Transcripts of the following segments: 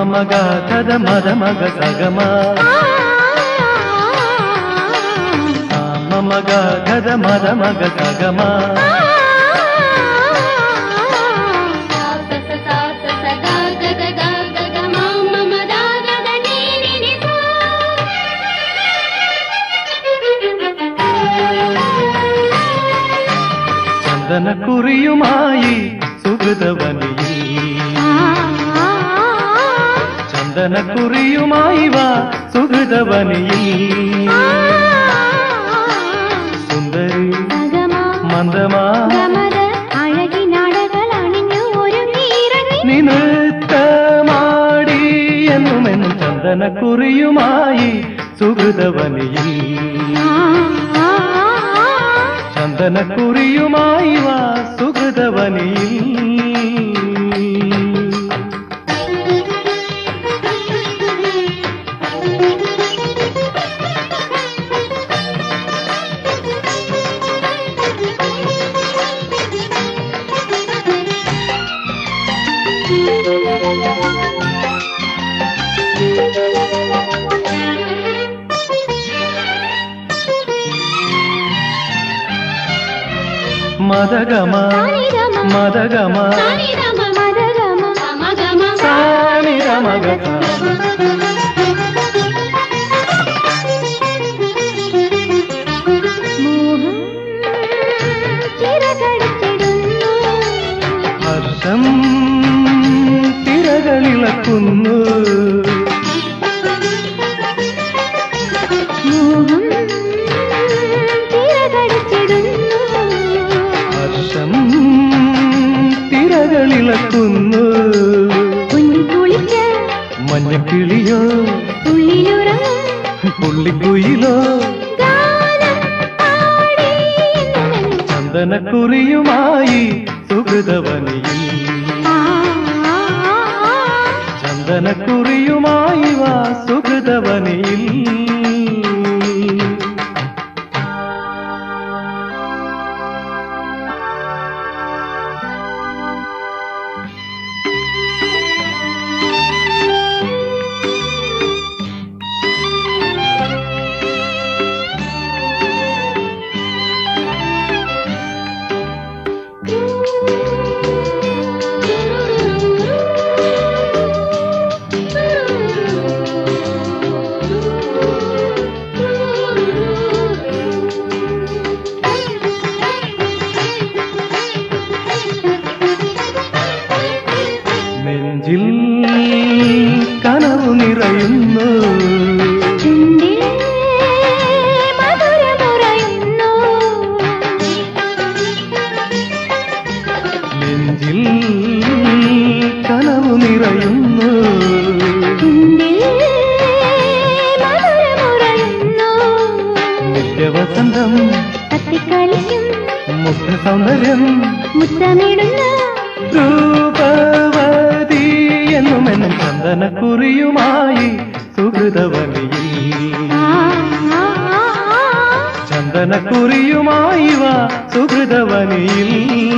మగ గద మద మగ సగమ మగ గద మద మగ సగమ ചന്ദന കുറിയുമായി സുഹൃതവനിയിൽ ചന്ദന കുറിയുമായി വാ സുഹൃതവനിയിൽ സുന്ദരി മന്ദമാ അഴകിനാടകളണിഞ്ഞു ഒരു നീറങ്ങി നീ നൃത്തമാടി എന്നുമെന്നും ചന്ദന കുറിയുമായി സുഹൃതവനിയിൽ ചന്ദന കുറിയുമായി വാ സുഹൃതവനിയിൽ മദഗമ മദഗമ സാനിരമഗ ഹർഷം തിരകളിളക്കുന്നു ഹർഷം തിരകളിളക്കുന്നു മഞ്ഞക്കിളിയോ പുള്ളിക്കുയിലോ ചന്ദനക്കുറിയുമായി സുഹൃതവനിയിൽ ചന്ദനക്കുറിയുമായി വാ സുഹൃതവനിയിൽ നെഞ്ചിൽ കനവു നിറയുന്നു നെഞ്ചിൽ കനവു നിറയുന്നു നിത്യവസന്തം മുഖ സൗന്ദര്യം മുത്തമിടുന്ന രൂപവതി എന്നുമെന്നും ചന്ദനക്കുറിയുമായി സുഹൃതവനിയിൽ ചന്ദനക്കുറിയുമായി വാ സുഹൃതവനിയിൽ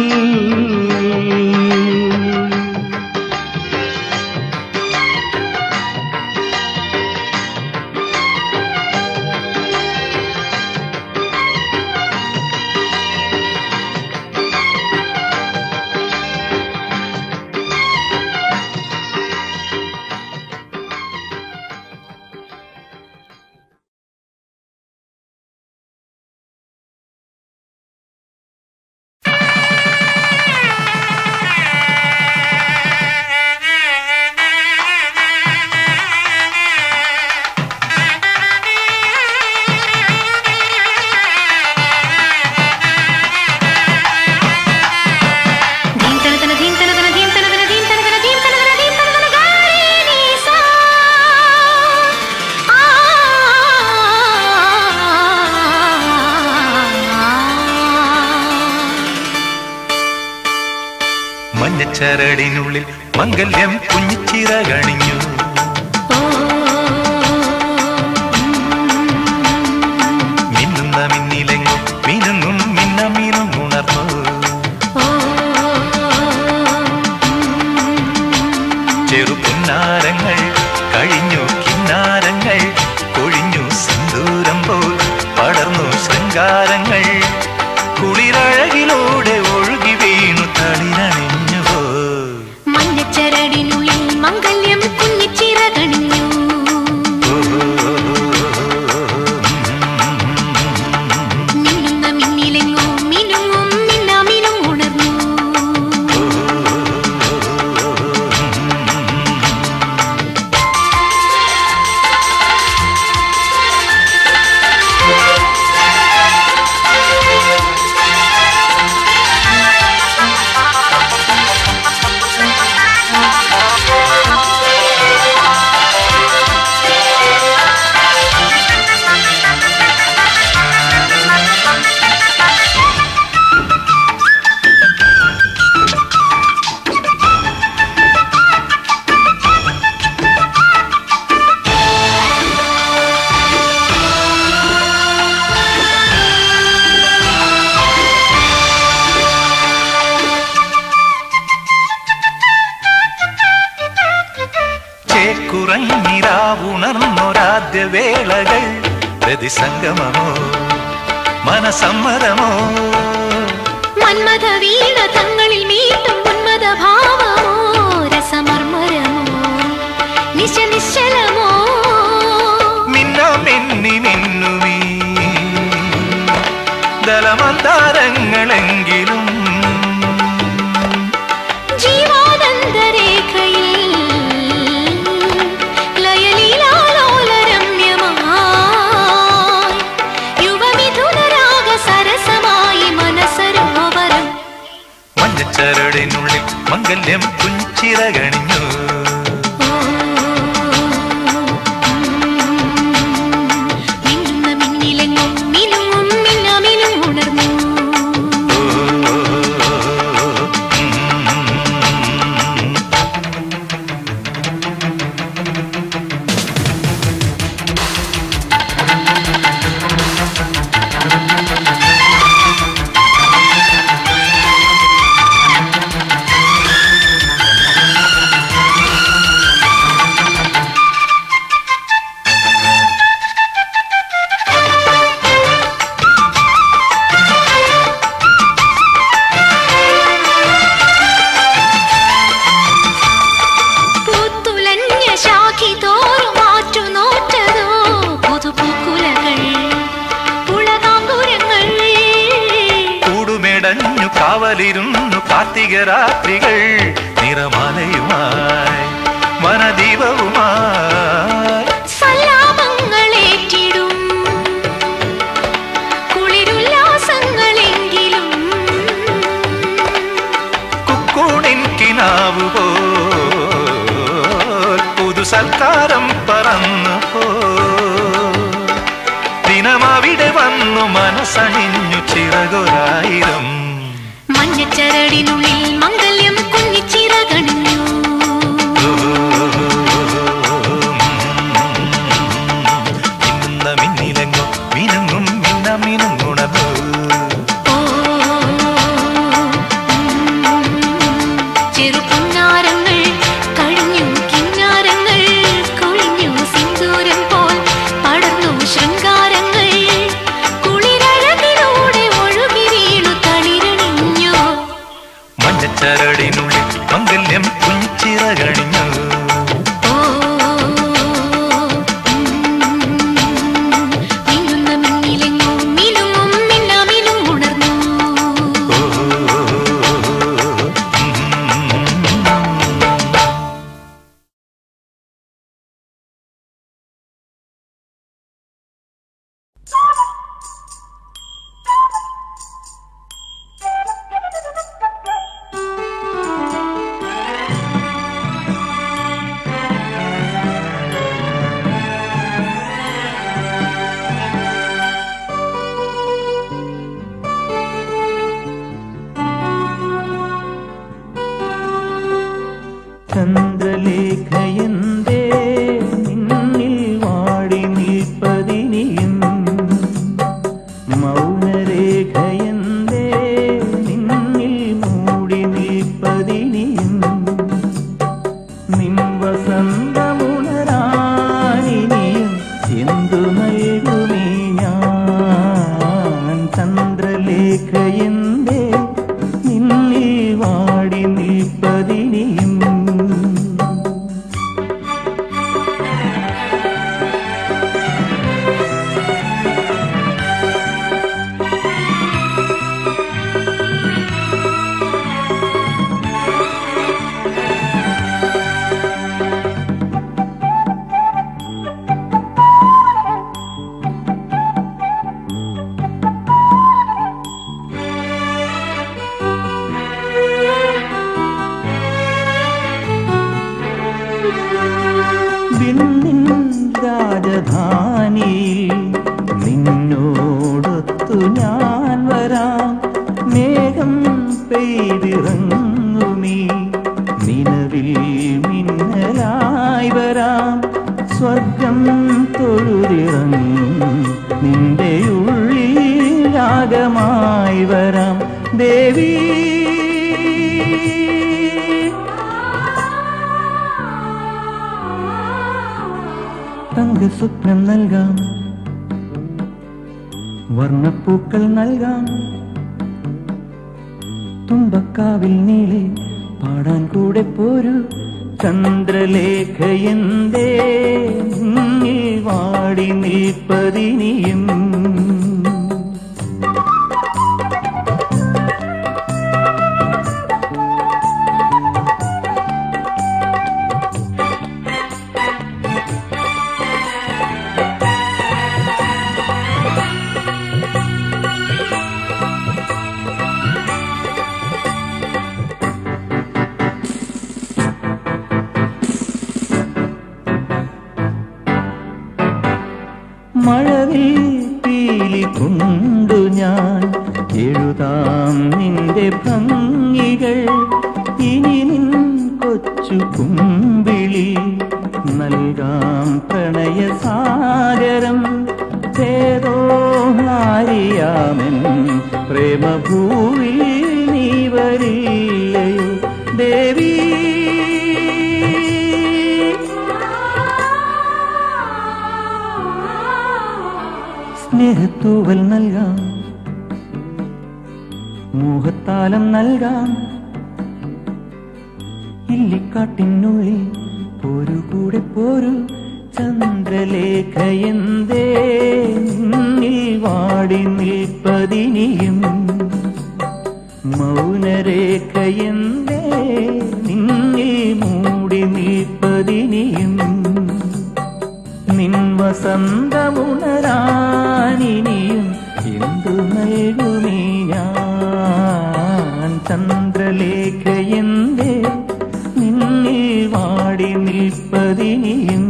മഞ്ഞച്ചരടിനുള്ളിൽ മംഗല്യം കുഞ്ഞിച്ചിറകണിഞ്ഞു മിന്നുന്ന മിന്നിലെങ്ങും മിനുങ്ങും മിന്ന മീനും ഉണർന്നു ചെറുപുന്നാരങ്ങൾ കഴിഞ്ഞു കിന്നാരങ്ങൾ കൊഴിഞ്ഞു സിന്ദൂരം പോൽ പടർന്നു ശൃംഗാരങ്ങൾ കുളിരഴകിലൂടെ ഒഴുകി വീണു തളിരണിഞ്ഞുവോ മഞ്ഞച്ചരടിനുള്ളിൽ മംഗല്യം കുഞ്ഞിച്ചിറകണിഞ്ഞു മിന്നുന്ന മിന്നിലെങ്ങോ മിനുങ്ങും മിന്നാമിനും ഉണർന്നു ചേക്കുറങ്ങിരാവുണർന്നൊരാദ്യ വേളകൾ പ്രതിസംഗമമോ മനസമ്മതമോ മന്മഥ വീണ തങ്ങളിൽ മീട്ടും ഉന്മത ഭാവമോ രസമർമരമോ നിശ നിശ്ചലമോ മിന്ന മിന്നി മിന്നുമീ ദലമന്താരങ്ങളെങ്കിലും ജീവാനന്ദരേഖയിൽ ലയലീലാലോലരമ്യമായി യുവമിഥുനരാഗ സരസമായി മനസരോവരം മഞ്ഞച്ചരടിനുള്ളിൽ മംഗല്യം പുഞ്ചിറകണിഞ്ഞു മിന്നുന്ന മിന്നിലെങ്ങും മിനുങ്ങും മിന്നാമിനും ഉണർന്നു പൂത്തുലഞ്ഞ ശാഖി തോറും മാറ്റു നോറ്റതോ പുതുപൂക്കുലകൾ പുളകാങ്കുരങ്ങൾ കൂടുമെടഞ്ഞു കാവലിരുന്നു കാർത്തിക രാത്രികൾ നിറമാലയുമായി വനദീപവുമായി സല്ലാപങ്ങളേറ്റിടും കുളിരുല്ലാസങ്ങളെങ്കിലും കുക്കൂണിൻ കിനാവ് പോൽ പുതു സൽക്കാരം പറന്നു പോ ദിനമവിടെ വന്നു മനസ്സണിഞ്ഞു ചിറകൊരായിരം മഞ്ഞച്ചരടിനുള്ളിൽ മംഗല്യം കുഞ്ഞിച്ചിറകണിഞ്ഞു മിന്നുന്ന മിന്നിലെങ്ങും മിനുങ്ങും മിന്ന മിനുങ്ങുണർന്നു ഓ ചെറുപുന്നാരങ്ങൾ കഴിഞ്ഞു കിന്നാരങ്ങൾ കൊഴിഞ്ഞു സിന്ദൂരം പോൽ പടർന്നു ശൃംഗാരങ്ങൾ കുളിരഴകിലൂടെ ഒഴുകി വീണു തളിരണിഞ്ഞു മഞ്ഞച്ചരടിനുള്ളിൽ മംഗല്യം പുഞ്ചിറകണിഞ്ഞു ഓ മിന്നുന്ന മിന്നിലെങ്ങും മിനുങ്ങും മിന്നാമിനും ഉണർന്നു ചന്ദ്രലേഖയന്തേ നിന്നിൽ വാടി നിൽപ്പതിനിയും മൗനരേഖയന്തേ നിന്നിൽ മൂടി നിൽപ്പതിനിയും നിൻ വസന്തമുണരാ നിൽപ്പതിനിയും വിണ്ണിൻ രാജധാനിയിൽ നിന്നോടൊത്തു ഞാൻ വരാം മേഘം പെയ്തിറങ്ങുമീ നിലവിൽ മിന്നലായി വരാം സ്വർഗം തൊഴുതിറങ്ങും നിന്റെ ഉള്ളിൽ രാഗമായി വരാം ദേവി തങ്ക സ്വപ്നം നൽകാം വർണ്ണപ്പൂക്കൾ നൽകാം തുമ്പക്കാവിൽ നീളെ പാടാൻ കൂടെ പോരു ചന്ദ്രലേഖ എന്തേ നിന്നിൽ വാടി നിൽപ്പതിനിയും മഴവിൽ പീലി കൊണ്ടു ഞാൻ എഴുതാം നിന്റെ ഭംഗികൾ ഇനി നിൻ കൊച്ചു കുമ്പിളി നൽകാം പ്രണയസാഗരം ഏതോ ഹാരിയാമൻ പ്രേമഭൂവിൽ നീ വരില്ലയോ ദേവി സ്നേഹത്തൂവൽ നൽകാം മോഹത്താലം നൽകാം ഇല്ലിക്കാട്ടിനുള്ളിൽ പോരു കൂടെ പോരു ചന്ദ്രലേഖ എന്തേ നിന്നിൽ വാടി നിൽപ്പതിനിയും മൗനരേഖ എന്തേ നിന്നിൽ മൂടി നിൽപ്പതിനിയും നിൻ വസന്തമുണരാനിനിയും എന്തു നൽകുമീ ഞാൻ ചന്ദ്രലേഖ എന്തേ നിന്നിൽ വാടി നിൽപ്പതിനിയും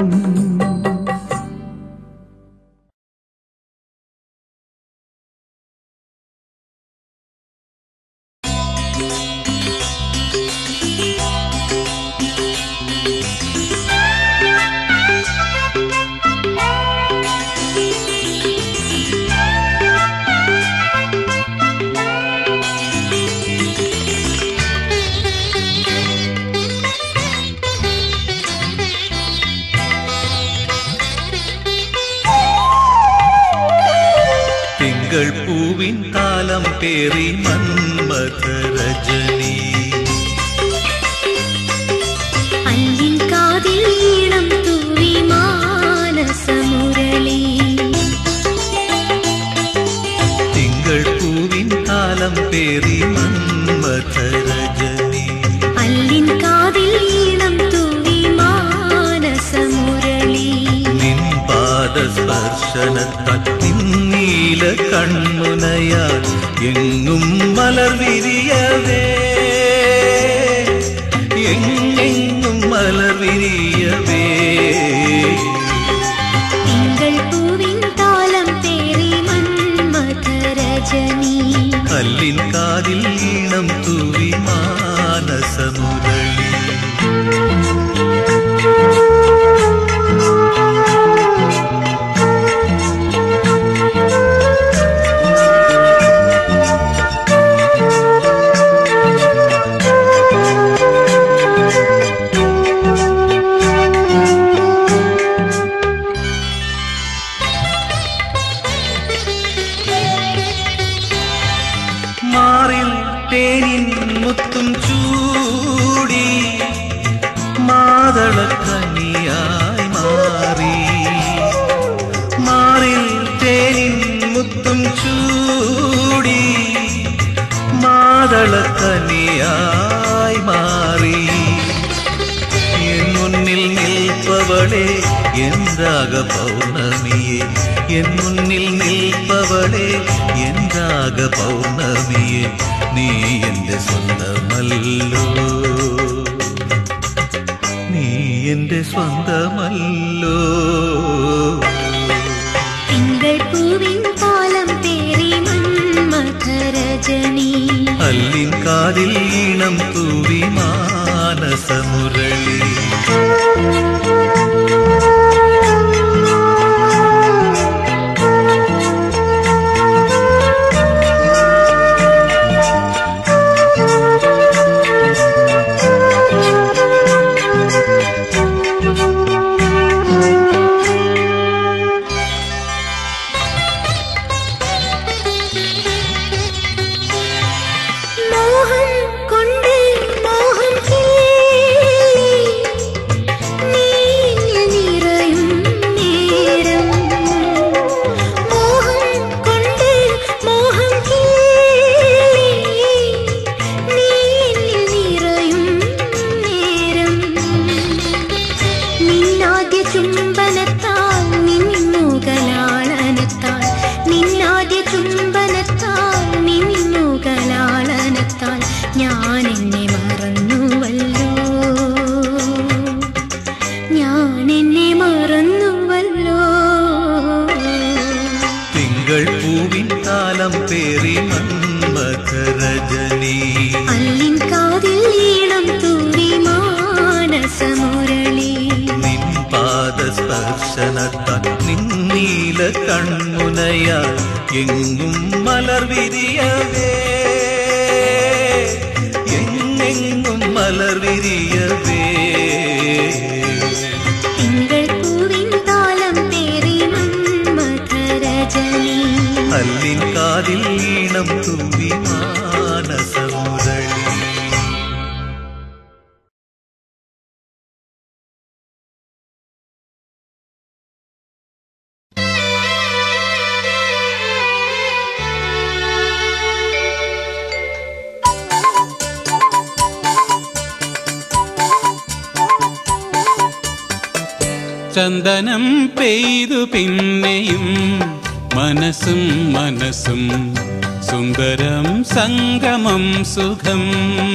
തിങ്കൾ പൂവിൻ താലം പേറി മന്മഥ രജനി അല്ലിൻ കാതിൽ ഈണം തൂവി മാനസമുരളി തിങ്കൾ പൂവിൻ താലം പേറി മന്മഥ രജനി അല്ലിൻ കാതിൽ ഈണം തൂവി മാനസമുരളി നിൻ പാദസ്പർശനത്താൽ നിന്നീല കൺമുനയാൽ എങ്ങും മലർ വിരിയവേ എങ്ങെങ്ങും മലർ വിരിയവേ തിങ്കൾ പൂവിൻ താലം പേറി മന്മഥരജനി കല്ലിൻ കാതിൽ ഈണം തൂവി മാനസമുരളി മാറിൽ തേനിൻ മുത്തും ചൂടി മുത്തും ചൂടി മാതളക്കനിയായി മാറി എൻ മുന്നിൽ നിൽപ്പവളെ എന്താക പൗർണമിയെ എൻ മുന്നിൽ നിൽപ്പവളെ എന്താക പൗർണമിയെ നീ എന്റെ സ്വന്തമല്ലോ നീ എന്റെ സ്വന്തമല്ലോ തിങ്കൾ പൂവിൻ കാലം തേറി മന്മഥരജനി അല്ലിൻ കാതിൽ ഈണം തൂവി മാനസമുരളി മോഹം കൊണ്ട് മോഹം കിള്ളി നീങ്ങിൽ നിറയും നേരം മോഹം കൊണ്ട് മോഹം കിള്ളി നീങ്ങിൽ നിറയും നേരം നിന്നാദ്യ ചുംബനത്താൽ നിന്നുകലാളനത്താൽ നിന്നാദ്യ ചുംബനത്താൽ നിന്നുകലാളനത്താൽ ഞാൻ എന്നെ മറന്നുവല്ലോ ഞാൻ എന്നെ മറന്നുവല്ലോ തിങ്കൾ പൂവിൻ കാലം പേറി മന്മഥരജനി അല്ലിൻ കാതിൽ ഈണം തൂവി മാനസമുരളി നിൻ പാദസ്പർശനത്താൽ നിന്നീല കൺമുനയാ എങ്ങും മലർ വിരിയവേ എങ്ങെങ്ങും മലർ വിരിയവേ തിങ്കൾ പൂവിൻ കാലം തേറി മന്മഥരജനി അല്ലിൻ കാതിൽ ഈണം തൂവി മാനസമുരളി ചന്ദനം പെയ്തു പിന്നെയും മനസ്സും മനസ്സും സുന്ദരം സംഗമം സുഖം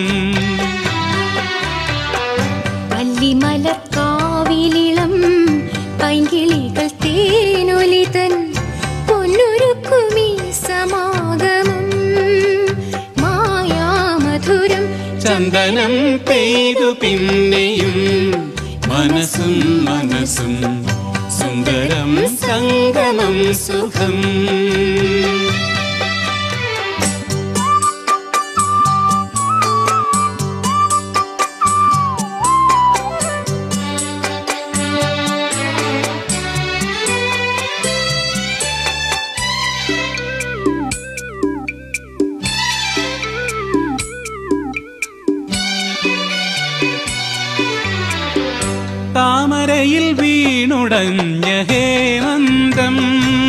പല്ലിമലക്കാവിലിളം പൈങ്കിളികൾ തേനൊലിതൻ പൊന്നുരുക്കുമീ സമാഗമം മായാമധുരം ചന്ദനം പെയ്തു പിന്നെയും മനസ്സും മനസ്സും സുന്ദരം സംഗമം സുഖം താമരയിൽ വീണുടഞ്ഞ ഹേമന്തം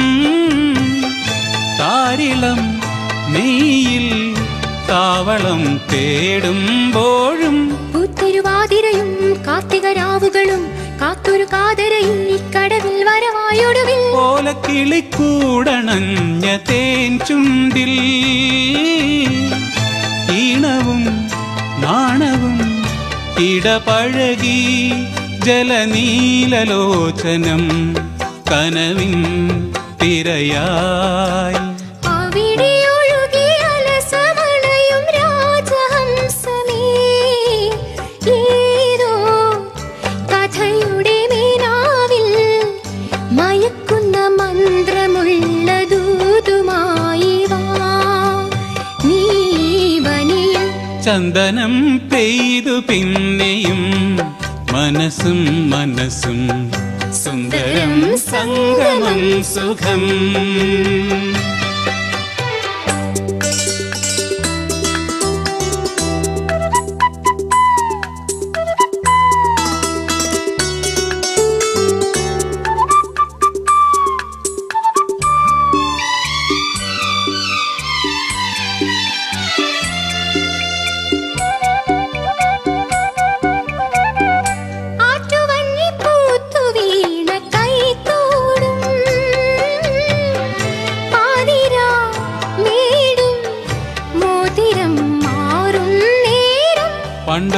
താരിളം നെയ്യിൽ താവളം തേടുമ്പോഴും പൂത്തൊരുവാതിരയും കാർത്തികരാവുകളും കാത്തൊരു കാതരയിൽ കടവിൽ വരവായൊടുവിൽ ഓലക്കിളിക്കൂടണഞ്ഞ തേൻ ചുണ്ടിൽ ഈണവും നാണവും ഇടപഴകി ജലനീലലോചനം കനവിൻ തിരയായി അവിടെ ഒഴുകിയ അലസമണയും രാജഹംസമേ ഏതോ കഥയുടെ മേനാവിൽ മയക്കുന്ന മന്ത്രമുള്ള ദൂതുമായി വാ നീ വനിയ ചന്ദനം പെയ്തു പിന്നെയും മനസ്സും മനസ്സും സുന്ദരം സംഗമം സുഖം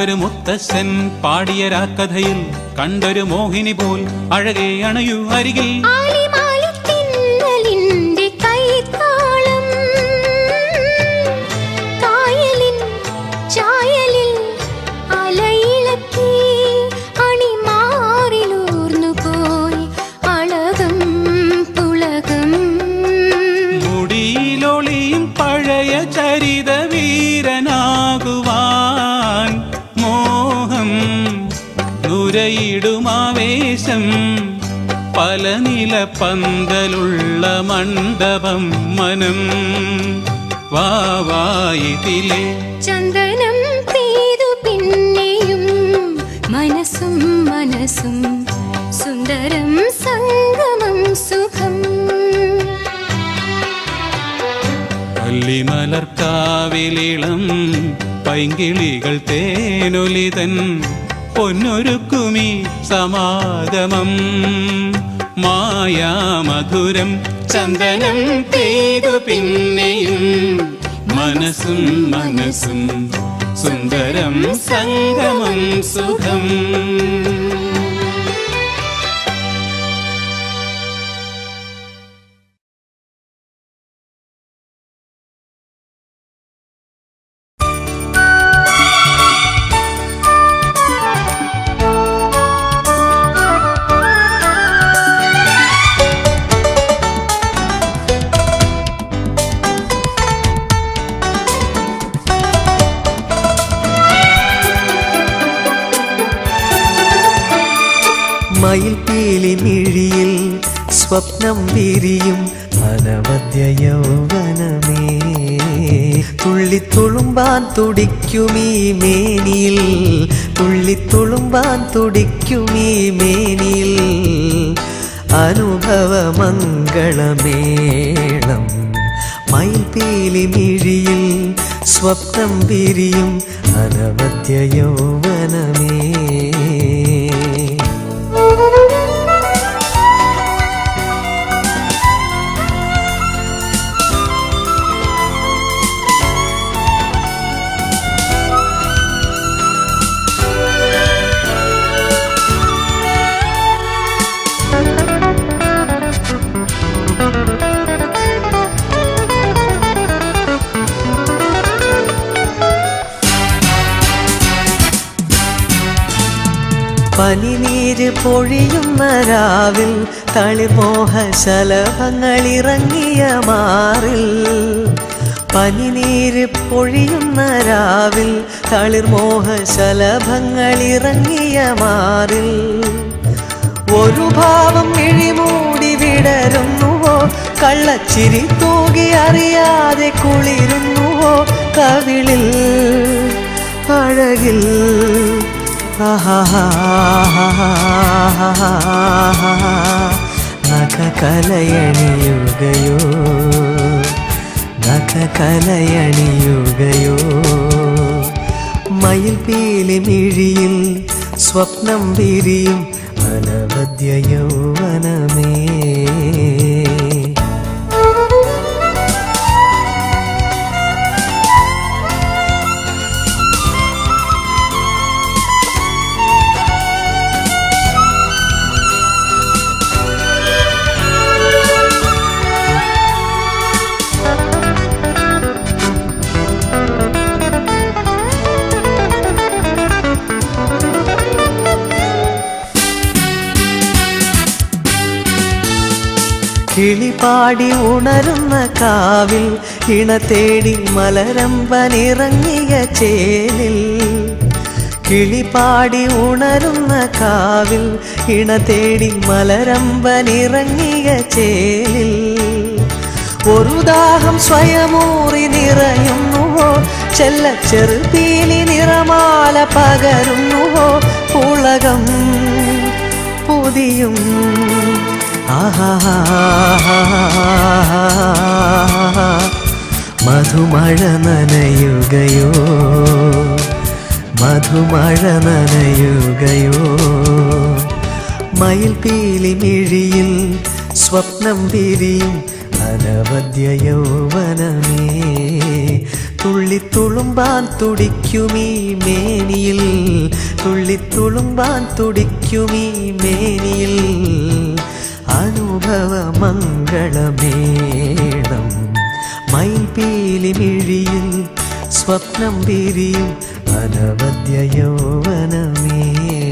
പണ്ടൊരു മുത്തശ്ശൻ പാടിയ രാക്കഥയിൽ കണ്ടൊരു മോഹിനി പോൽ അഴകെ അണയു അരികിൽ ആലിമാലിത്തിന്നലിന്റെ കൈത്താളം കായലിൻ ചായലിൽ അലയിളക്കി അണിമാറിലൂർന്നു പോയി അളകം പുളകം മുടിയിലൊളിയും പഴയ ചരിത വീരനാകുവാൻ മോഹം നുരയിടുമാവേശം പല നില പന്തലുള്ള മണ്ഡപം മനം വാവായിതിലെ ചന്ദനം പെയ്തു പിന്നെയും മനസ്സും മനസ്സും സുന്ദരം സംഗമം സുഖം പള്ളിമലർക്കാവിലിളം പൈങ്കിളികൾ തേനൊലിതൻ പൊന്നൊരുക്കുമി സമാഗമം മായാമധുരം ചന്ദനം പെയ്തു പിന്നെയും മനസ്സും മനസ്സും സുന്ദരം സംഗമം സുഖം മയിൽ പീലി മിഴിയിൽ സ്വപ്നം വിരിയും അനവദ്യ യൗവനമേ തുള്ളിത്തുളുമ്പാൻ തുടിക്കുമീ മേനിയിൽ തുള്ളിത്തുളുമ്പാൻ തുടിക്കുമീ മേനിയിൽ അനുഭവമംഗളമേളം മയിൽ പീലി മിഴിയിൽ സ്വപ്നം വിരിയും അനവദ്യ യൗവനമേ പനിനീര് പൊഴിയുന്ന രാവിൽ തളിമോഹ ശലഭങ്ങളിറങ്ങിയ മാറിൽ പനിനീര് പൊഴിയുന്ന രാവിൽ തളിർമോഹ ശലഭങ്ങളിറങ്ങിയ മാറിൽ ഒരു ഭാവം ഇഴിമൂടി വിടരുന്നുവോ കള്ളച്ചിരി തൂകി അറിയാതെ കുളിരുന്നുവോ കവിളിൽ അഴകിൽ നഖകലയണിയുകയോ നഖകലയണിയുകയോ മയിൽ പീലി മിഴിയിൽ സ്വപ്നം വിരിയും അനവദ്യ യൗവനമേ കിളിപാടി ഉണരുന്ന കാവിൽ ഇണ തേടി മലരമ്പനിറങ്ങിയ ചേലിൽ കിളിപാടി ഉണരുന്ന കാവിൽ ഇണ തേടി മലരമ്പനിറങ്ങിയ ചേലിൽ ഒരു ദാഹം സ്വയമൂറി നിറയുന്നുവോ ചെല്ല ചെറുപീലി നിറമാല പകരുന്നുവോ പുളകം പുതിയും ആഹാ മധുമഴ നനയുകയോ മധുമഴ നനയുകയോ മയിൽ പീലി മിഴിയിൽ സ്വപ്നം വിരിയും അനവദ്യ യൗവനമേ തുള്ളി തുള്ളിത്തുളുമ്പാൻ തുടിക്കുമീ മേനിയിൽ തുള്ളിത്തുളുമ്പാൻ തുടിക്കുമീ മേനിയിൽ അനുഭവ മംഗളമേളം മൈപീലി മിഴിയിൽ സ്വപ്നം വിരിയും അനവദ്യ യൗവനമേ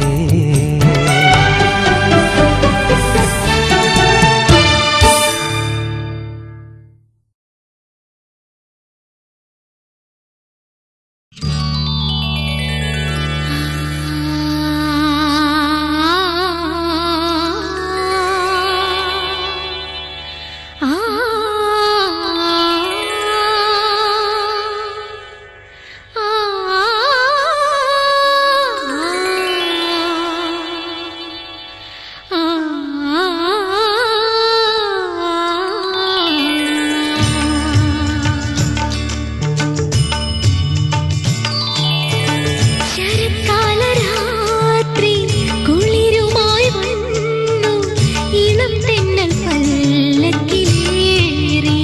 ശരത്കാലരാത്രി കുളിരുമായി വന്നു ഇളം തെന്നൽ പല്ലക്കിലേറി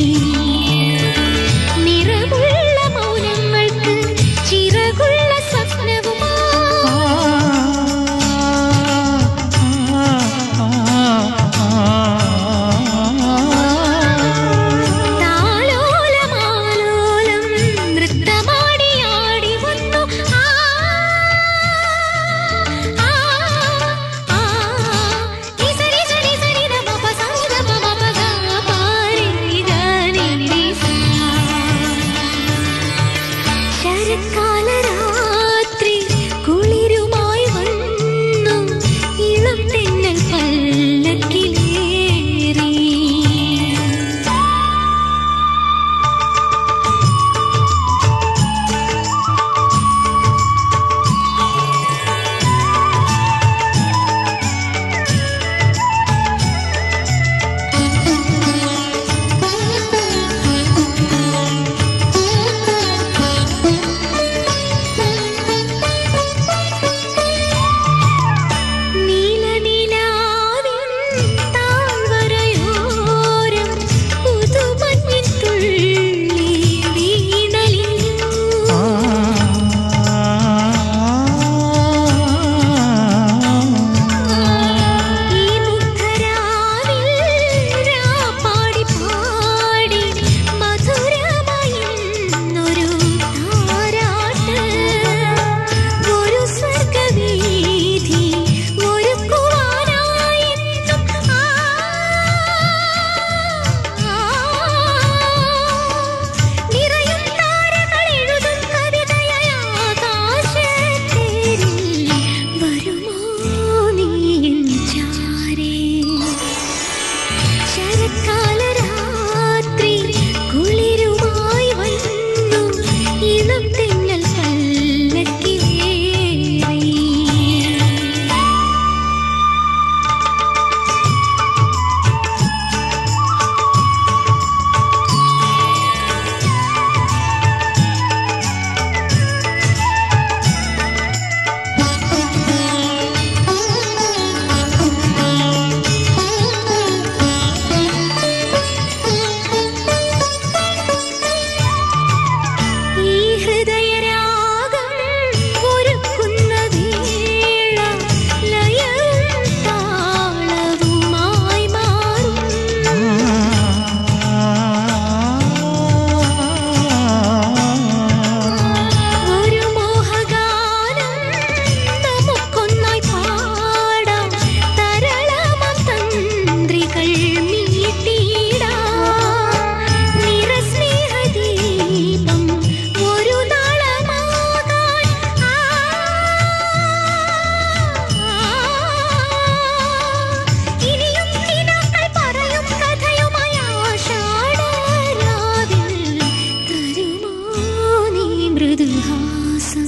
നിറമുള്ള മൗനങ്ങൾക്ക് ചിറകുള്ള സ്വപ്നവുമാ താലോലമാലോലം നൃത്തമാടിയാടി വന്നു ആ ആ ആ ഇസരി സരി സരി ദ പ സ ദ പ മ പ ഗ പ രി ഗ നി രി സ ശരത്കാലരാത്രി കുളിരുമായി വന്നു ഇളം തെന്നൽ പല്ലക്കിലേറി നീലനിലാവിൻ താഴ്വരയോരം പുതുമഞ്ഞിൻ തുള്ളി വീണലിഞ്ഞു. ഈ മുഗ്ധരാവിൽ രാപ്പാടി പാടി മധുരമായിന്നൊരു താരാട്ട്. ഒരു സ്വർഗവീഥി ഒരുക്കുവാനായെന്നും ആ നിറയും താരകൾ എഴുതും കവിതയായ ആകാശത്തേരിൽ വരുമോ നീ എൻ ചാരേ ശരത്കാലരാത്രി കുളിരുമായി വന്നു ഇളം തെന്നൽ പല്ലക്കിലേറി ഈ ഹൃദയരാഗം ഒരുക്കുന്ന വേള ലയവും താളവുമായി മാറും ഒരു മോഹഗാനം നമുക്കൊന്നായി പാടാം തരളമാം തന്ത്രികൾ മീട്ടിടാം നിറസ്നേഹദീപം ഒരു നാളമാകാൻ ആ ഇനിയും ദിനങ്ങൾ പറയും കഥയുമായി ആഷാഢരാവിൽ തരുമോ നീ മൃദുഹാസം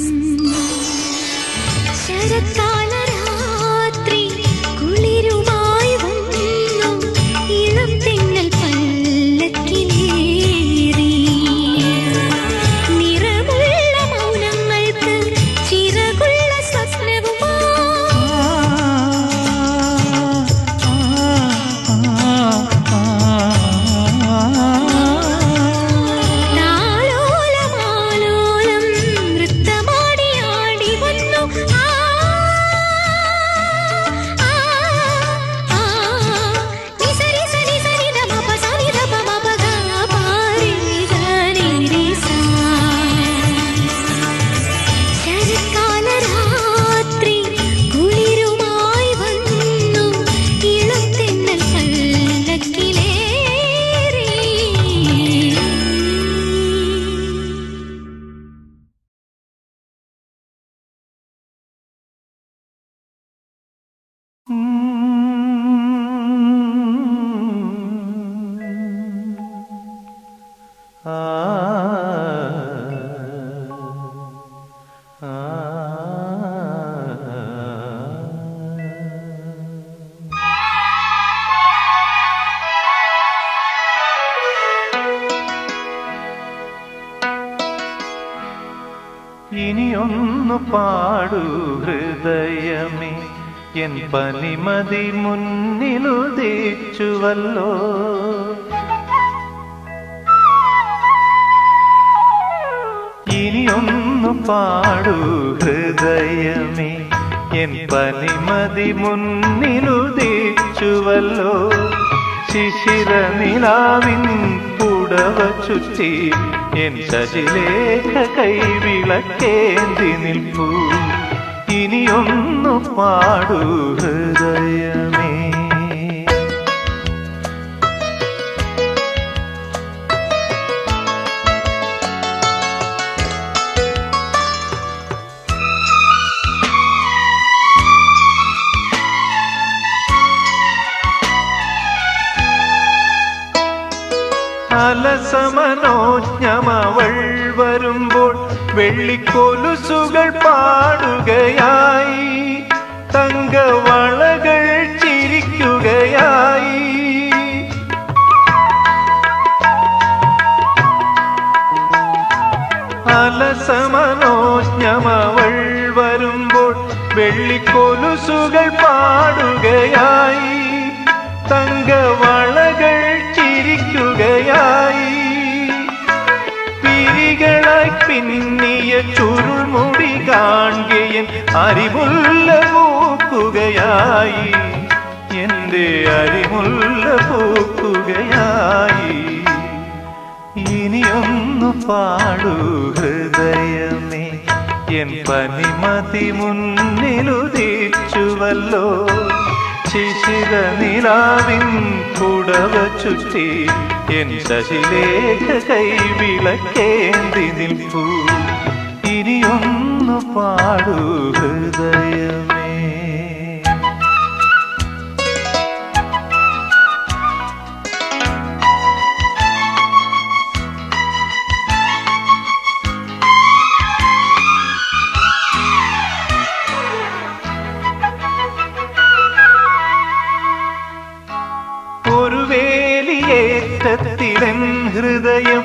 ശരത്കാലരാത്രി കുളിരുമായി വന്നു ഇളം തെന്നൽ പല്ലക്കിലേറി നിറമുള്ള മൗനങ്ങൾക്ക് ചിറകുള്ള സ്വപ്നവുമാ താലോലമാലോലം ഇനിയൊന്നു പാടൂ ഹൃദയമേ എൻ പനിമതി മുന്നിലുദിച്ചുവല്ലോ ഇനിയൊന്നു പാടൂ ഹൃദയമേ എൻ പനിമതി മുന്നിലുദിച്ചുവല്ലോ ശിശിര നിലാവിൻ പുടവ ചുറ്റി എൻ ശശിലേഖ കൈവിളക്കേന്തി നിൽപ്പൂ ഇനിയൊന്നു പാടൂ ഹൃദയമേ അലസമനോജ്ഞമവൾ വരുമ്പോൾ വെള്ളിക്കൊലുസുകൾ പാടുകയായി തങ്കവളകൾ ചിരിക്കുകയായി അലസമനോജ്ഞമവൾ വരുമ്പോൾ വെള്ളിക്കൊലുസുകൾ പാടുകയായി തങ്കവളകൾ ചിരിക്കുകയായി പിരികളായി പിന്നിയ ചുരുൾമുടി കാണുകയൻ അരിമുല്ല പൂക്കുകയായി എന്റെ അരിമുല്ല പൂക്കുകയായി ഇനിയൊന്നു പാടൂ ഹൃദയമേ എൻ പനിമതി മുന്നിലുദിച്ചുവല്ലോ ശിശിര നിലാവിൻ പുടവ ചുറ്റി എൻ ശശിലേഖ കൈവിളക്കേന്തി നിൽപ്പൂ ഇനിയൊന്നു പാടൂ ഹൃദയമേ ഒരു വേലിയേറ്റത്തിലൻ ഹൃദയം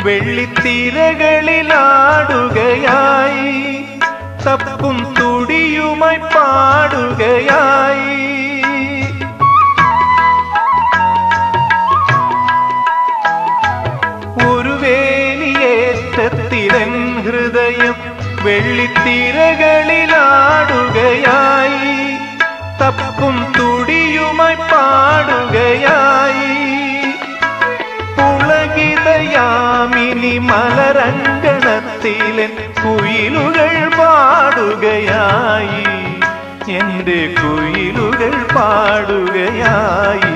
വെള്ളിത്തിരകളിലാടുകയായി തപ്പും തുടിയുമായി പാടുകയായി ഒരു വേലിയേറ്റത്തിലൻ ഹൃദയം വെള്ളിത്തിരകളിലാടുകയായി തപ്പും തുടിയുമായി പാടുകയായി പുളകിതയാമിനി മലരങ്കണത്തിലെ കുയിലുകൾ പാടുകയായി എന്റെ കുയിലുകൾ പാടുകയായി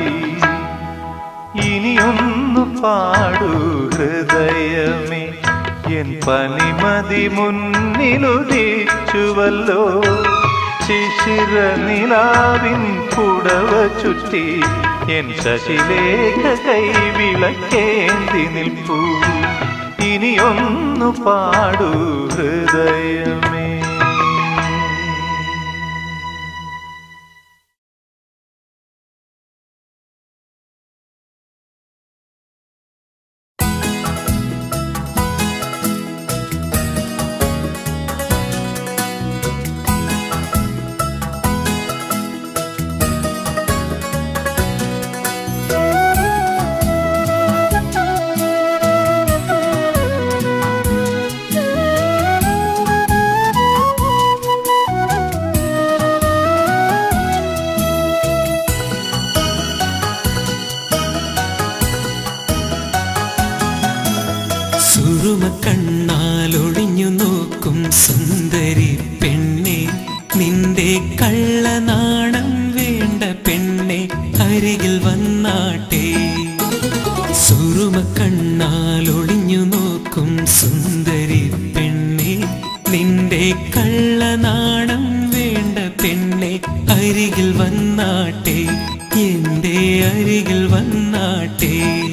ഇനിയൊന്നു പാടൂ ഹൃദയമേ എൻ പനിമതി മുന്നിലുദിച്ചുവല്ലോ ശിശിര നിലാവിൻ പുടവ ചുറ്റി എൻ ശശിലേഖ കൈവിളക്കേന്തി നിൽപ്പൂ ഇനിയൊന്നു പാടൂ ഹൃദയമേ സുറുമ കണ്ണാലൊളിഞ്ഞു നോക്കും സുന്ദരി പെണ്ണെ നിന്റെ കള്ളനാണം വേണ്ട പെണ്ണെ അരികിൽ വന്നാട്ടെ സുറുമ കണ്ണാലൊളിഞ്ഞു നോക്കും സുന്ദരി പെണ്ണെ നിന്റെ കള്ളനാണം വേണ്ട പെണ്ണെ അരികിൽ വന്നാട്ടെ എന്റെ അരികിൽ വന്നാട്ടെ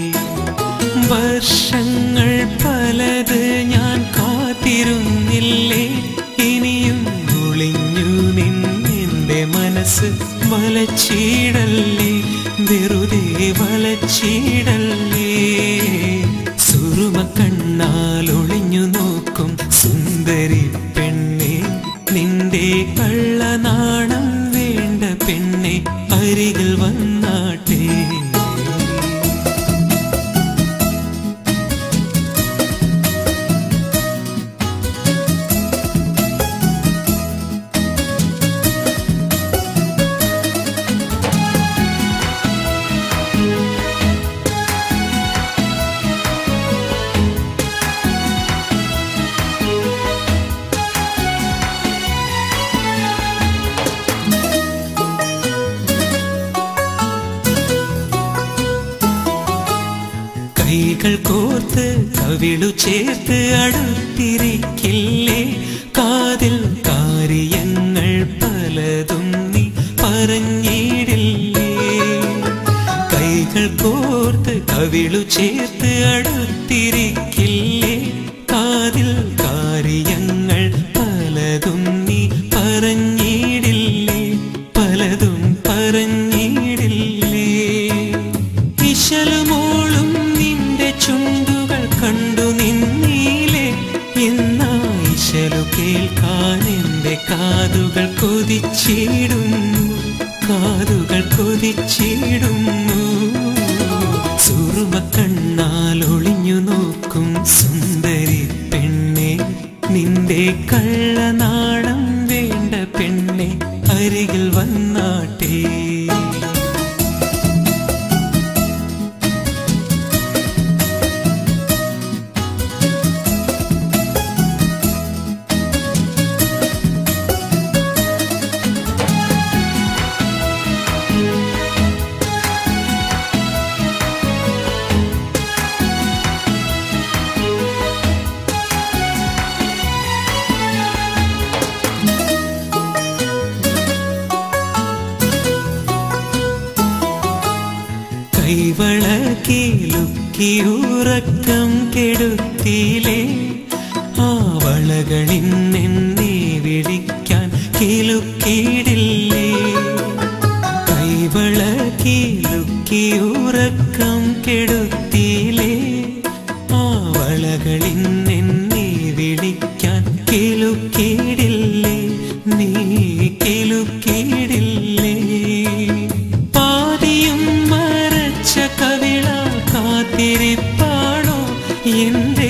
വർഷങ്ങൾ പലത് ഞാൻ കാത്തിരുന്നില്ലേ ഇനിയും ഒളിഞ്ഞു നിന്നെന്റെ മനസ്സ് വലച്ചീടല്ലേ വെറുതെ വലച്ചീടല്ലേ സുറുമ കണ്ണാൽ ഒളിഞ്ഞു നോക്കും സുന്ദരി പെണ്ണെ നിന്റെ കള്ളനാണം വേണ്ട പെണ്ണെ അരികിൽ വന്നാട്ടെ കൈകൾ കോർത്ത് കവിളു ചേർത്ത് അടുത്തിരിക്കില്ലേ കാതിൽ കാര്യങ്ങൾ പലതും നീ പറഞ്ഞിടില്ലേ കൈകൾ കോർത്ത് കവിളു ചേർത്ത് അടുത്തിരിക്കില്ലേ കാതിൽ കാര്യങ്ങൾ പലതും നീ പറഞ്ഞിടില്ലേ പലതും പറഞ്ഞിടില്ലേ ഇശലുമോളും നിന്റെ ചുണ്ടുകൾ കണ്ടു നിന്നീലെ എന്നാ ഇശലു കേൾക്കാൻ എന്റെ കാതുകൾ കൊതിച്ചിടുന്നു കാതുകൾ കൊതിച്ചിടുന്നു സുറുമ കണ്ണാൽ ഒളിഞ്ഞു നോക്കും സുന്ദരി പെണ്ണെ നിന്റെ കള്ളനാണം വേണ്ട പെണ്ണെ അരികിൽ വന്നാട്ടെ കൈവളക്കിലുക്കിയുറക്കം കെടുത്തിയിലേ ആ വളകളിൽ നിന്നെ വിളിക്കാൻ കിലുക്കിയിടില്ലേ കൈവളക്കിലുക്കിയുറക്കം കെടുത്തിയിലേ ആ വളകളിൽ നിന്നെ വിളിക്കാൻ കിലുക്കിയിടില്ലേ നീ കിലുക്കിയിടില്ലേ പാതിയും മറച്ച കവിള കാത്തിരിപ്പാണോ എന്റെ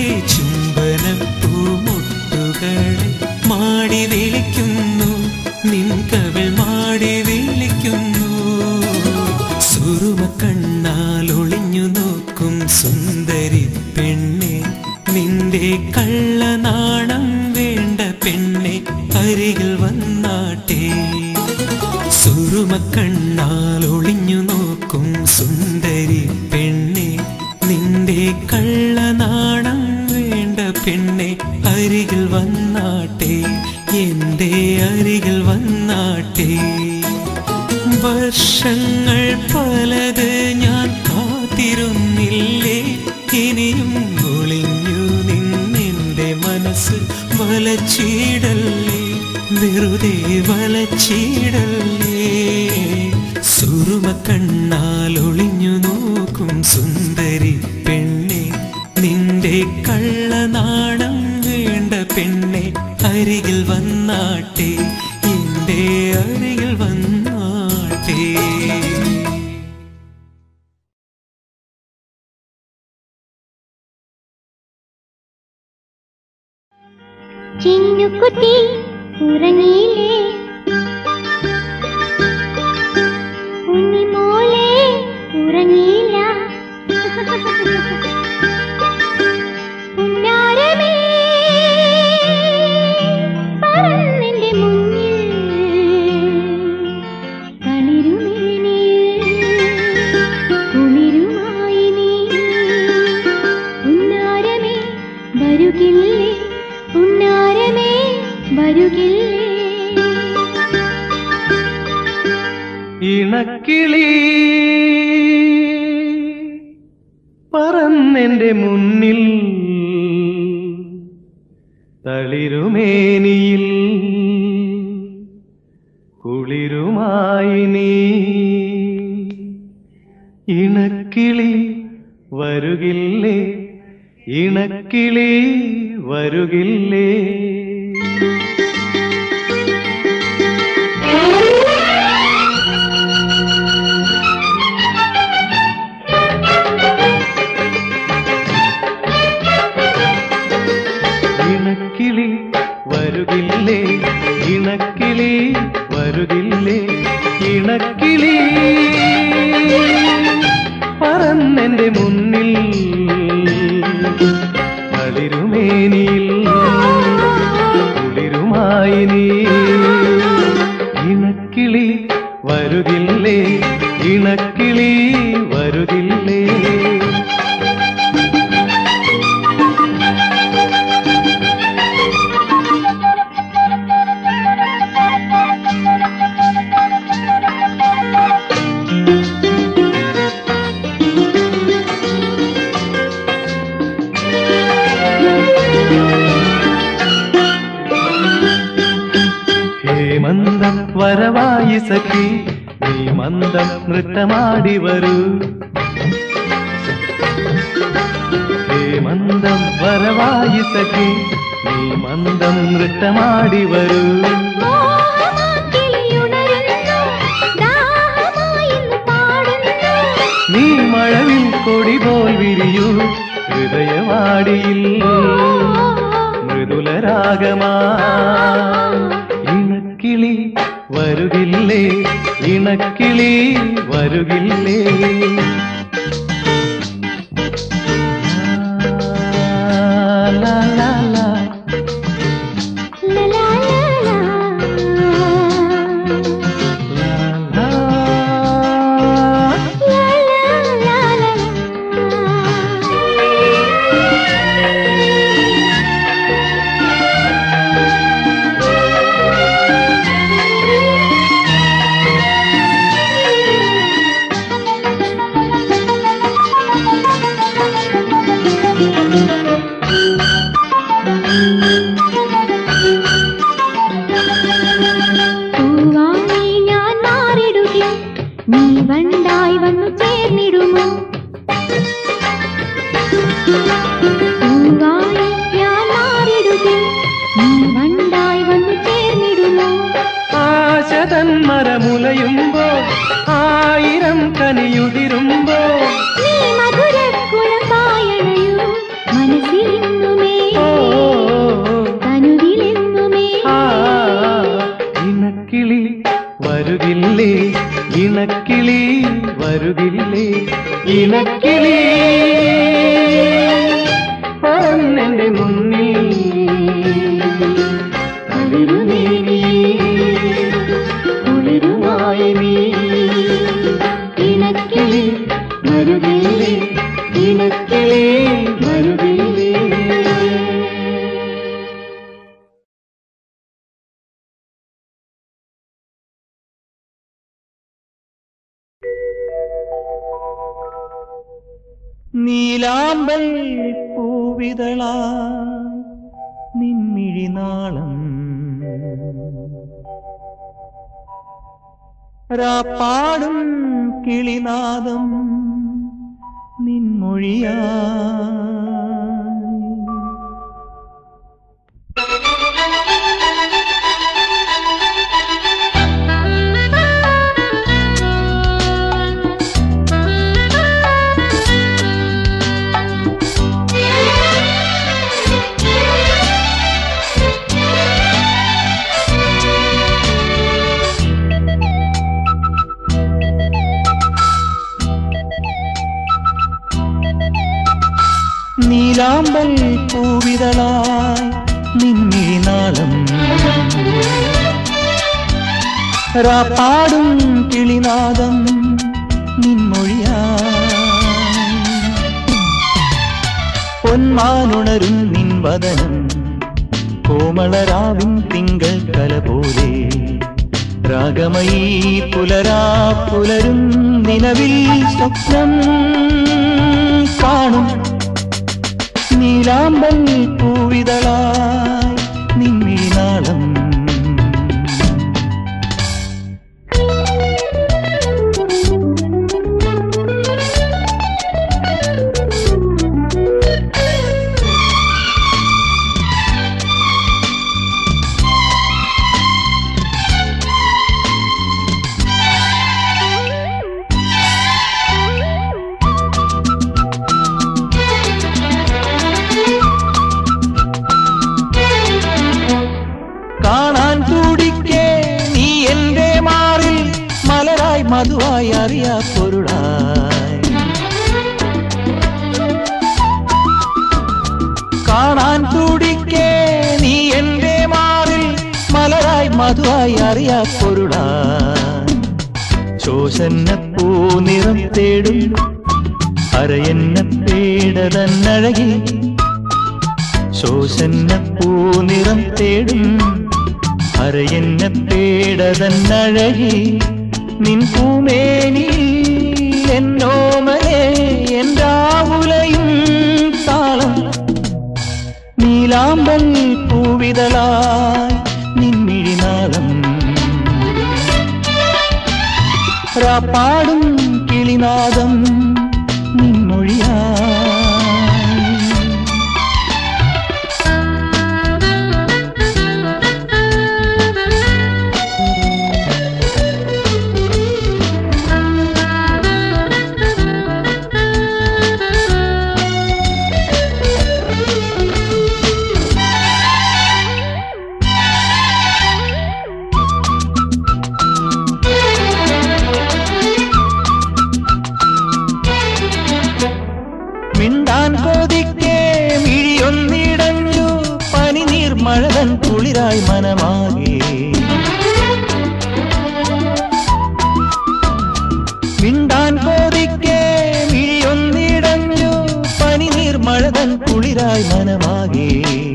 ചുംബനപ്പൂമുട്ടുകളെ മാടി വിളിക്കുന്നു നിൻ കവിൾ മാടി വിളിക്കുന്നു സുറുമ കണ്ണാൽ ഒളിഞ്ഞു നോക്കും സുന്ദരി പെണ്ണെ നിന്റെ കള്ളനാണം വേണ്ട പെണ്ണെ അരികിൽ വന്നാട്ടെ സുറുമ കണ്ണാൽ ഒളിഞ്ഞു നോക്കും സുന്ദരി പെണ്ണെ നിന്റെ കള്ളനാണം വേണ്ട പെണ്ണെ അരികിൽ വന്നാട്ടെ എന്റെ അരികിൽ വന്നാട്ടെ വർഷങ്ങൾ പലത് ഞാൻ കാത്തിരുന്നില്ലേ ഇനിയും ഒളിഞ്ഞു നിന്നെന്റെ മനസ്സ് വലച്ചിടല്ലേ വെറുതെ വലച്ചിടല്ലേ സുറുമ കണ്ണാൽ ഒളിഞ്ഞു നോക്കും സുന്ദരി പെണ്ണെ നിന്റെ കള്ളനാണം വേണ്ട പെണ്ണെ അരികിൽ വന്നാട്ടെ എന്റെ അരികിൽ വന്നാട്ടെ ചിന്നുകുട്ടി ഉറങ്ങിയില്ലേ ഉണ്ണിമോളെ ഉറങ്ങിയില്ല ഉന്നാരമേ പറന്നെന്റെ മുന്നിൽ തളിരുമേനിൽ കുളിരുമായി നീ ഉന്നാരമേ വരുകില്ലേ ഉന്നാരമേ വരുകില്ലേ ഇണക്കിളി പറന്നെന്റെ മുന്നിൽ തളിരുമേനിയിൽ കുളിരുമായി നീ ഇണക്കിളി വരുകില്ലേ ഇണക്കിളി വരുകില്ലേ ഇണക്കിളി വരുകില്ലേ ഇണക്കിളി വരുകില്ലേ ഇണക്കിളി പറന്നെന്റെ മുന്നിൽ കളിരുമേനിയിൽ കുളിരുമായി നീ ഇണക്കിളി വരുകില്ലേ ഇണക്കിളി വരുകില്ലേ ഹേമന്തം വരവായി സഖി നീ മന്ദം നൃത്തമാടി വരൂ ഹേമന്തം വരവായി സഖി നീ മന്ദം നൃത്തമാടി വരൂ മോഹമാക്കിളിയുണരുന്നു, ദാഹമായിന്ന് പാടുന്നു. നീ മഴവിൽ കൊടി പോൽ വിരിയൂ ഹൃദയവാടിയിൽ മൃദുലരാഗമാ ഇണക്കിളി വരുകില്ലേ ഇണക്കിളി വരുകില്ലേ ലാ, ലാ, ലാ. ലാ, ലാ, ലാ, ലാ. ലാ, ലാ. ലാ, ലാ, ലാ, ലാ. പൂവായി ഞാൻ മാറിടുകെ നീ വണ്ടായി വന്നു ചേർന്നിടുമോ പൂവായി ഞാൻ മാറിടുകെ നീ വണ്ടായി വന്നു ചേർന്നിടുമോ ആശതൻ മരമുലയുമ്പോ ആയിരം കനിയുതിരുമ്പോ നീ മധുരക്കുളമ്പായണയൂ മനസ്സിലിന്നുമേ ഓ, തനുവിലെന്നുമേ ആ, ഇണക്കിളി വരുകില്ലേ ഇണക്കിളി വരുകില്ലേ ഇണക്കിളി പറന്നെന്റെ മുന്നിൽ കളിരുനീ കുളിരുമായി നീ ഇണക്കിളി വരുകില്ലേ ഇണക്കിളി വരുകില്ലേ നീലാമ്പൽ പൂവിതളാ നിൻമിഴിനാളം രാപ്പാടും കിളിനാദം നിൻമൊഴിയാ നീലാമ്പൽ പൂവിതളായി നിൻമിഴിനാളം രാപ്പാടും കിളിനാദം നിൻമൊഴിയാ പൊന്മാനുണരും നിൻവദനം കോമളരാവിൻ തിങ്കൾ കല പോലെ രാഗമയീ പുലരാ പുലരും നിലവിൽ സ്വപ്നം കാണും നീലാമ്പൽ പൂവിതളായി നിന്നിനാളം കാണാൻ കൂടിക്കേ നീ എന്റെ മാറിൽ മലരായി മധുവായി അറിയാ പൊരുളായി കാണാൻ കൂടിക്കേ നീ എന്റെ മാറിൽ മലരായി മധുവായി അറിയാ പൊരുളായി ശോഷന്ന പൂനിറം തേടും അരയെന്ന പേടതന്നഴകി ശോഷന്ന പൂനിറം തേടും അരയെന്ന പേടതന്നഴകി നിൻ പൂമേനി എന്നോമലേ എന്താവുലയും താളം നീലാമ്പൽ പൂവിതളായി നിൻമിഴിനാളം പാടും കിളിനാദം നിൻമൊഴിയായി മിണ്ടാൻ കൊതിക്കേ മിഴിയൊന്നിടഞ്ഞു പനിനീർ മഴതൻ കുളിരായി മനമാകെ മിണ്ടാൻ കൊതിക്കേ മിഴിയൊന്നിടഞ്ഞു പനിനീർ മഴതൻ കുളിരായി മനമാകെ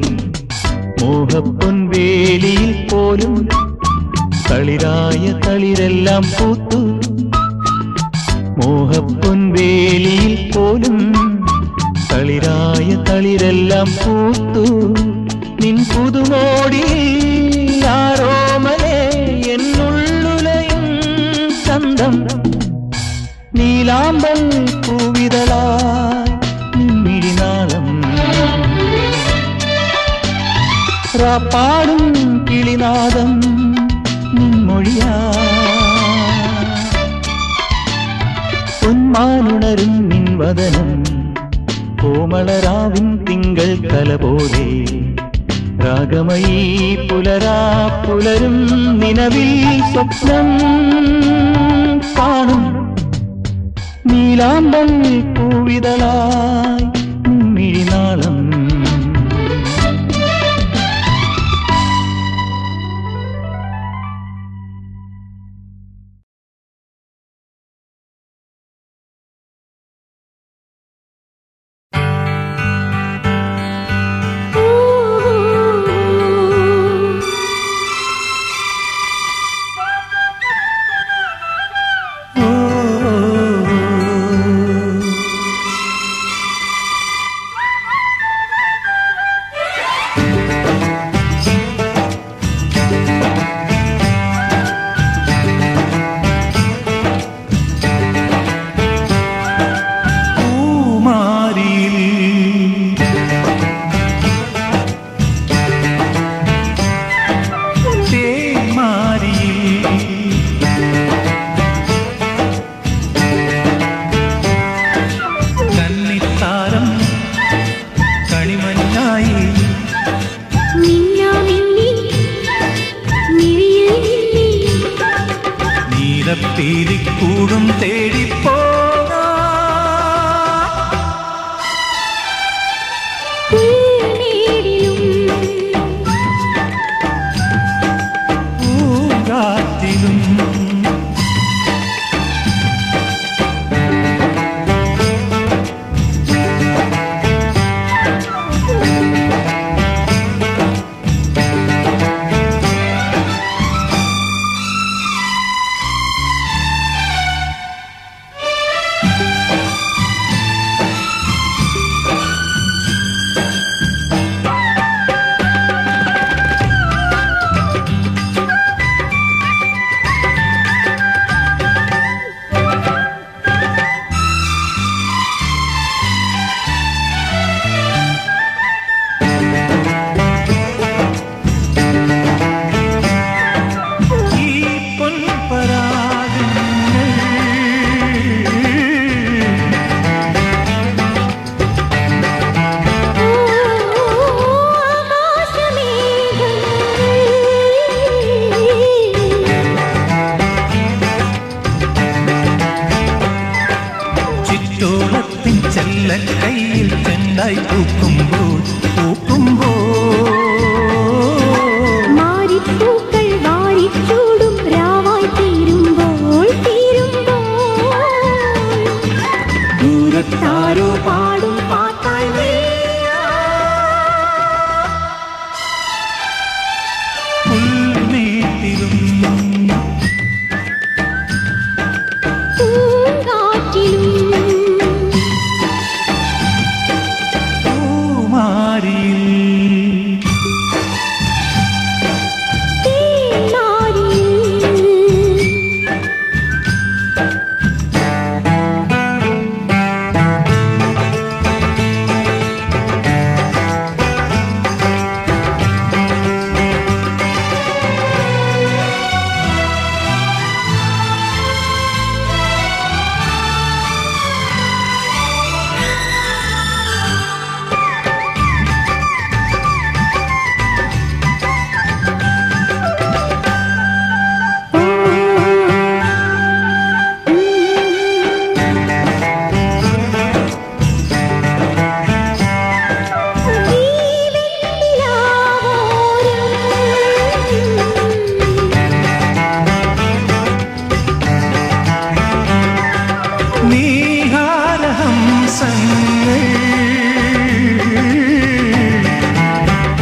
മോഹപ്പൊൻവേലിയിൽ പോലും തളിരായ തളിരെല്ലാം പൂത്തു മോഹപ്പൊൻവേലിയിൽ പോലും തളിരായ തളിരെല്ലാം പൂത്തു നിൻ പുതുമോടി ആരോമലേ എന്നുള്ളുലയും ചന്തം നീലാമ്പൽ പൂവിതളായി നിൻമിഴിനാളം പാടും കിളിനാദം നിൻമൊഴിയാ പൊന്മാനുണരും നിൻവദനം കോമളരാവിൻ തിങ്കൾ കല പോലെ രാഗമയീ പുലരാ പുലരും നിലവിൽ സ്വപ്നം കാണും നീലാമ്പൽ പൂവിതളായി നിൻമിഴിനാളം പീലിക്കൂടും തേടിപ്പോകാ പൂങ്കാറ്റിലും രണ്ടായി പൂക്കുമ്പോൾ പൂക്കുമ്പോൾ മാരിപ്പൂക്കൾ വാരിച്ചൂടും രാവായി തീരുമ്പോൾ തീരുമ്പോൾ ദൂരത്താരോ പാടും പാട്ടായി നീയാ. പുൽമേട്ടിലും പൂങ്കാറ്റിലും പൂമാരിയിൽ തേനാരിയിൽ നീഹാരഹംസങ്ങൾ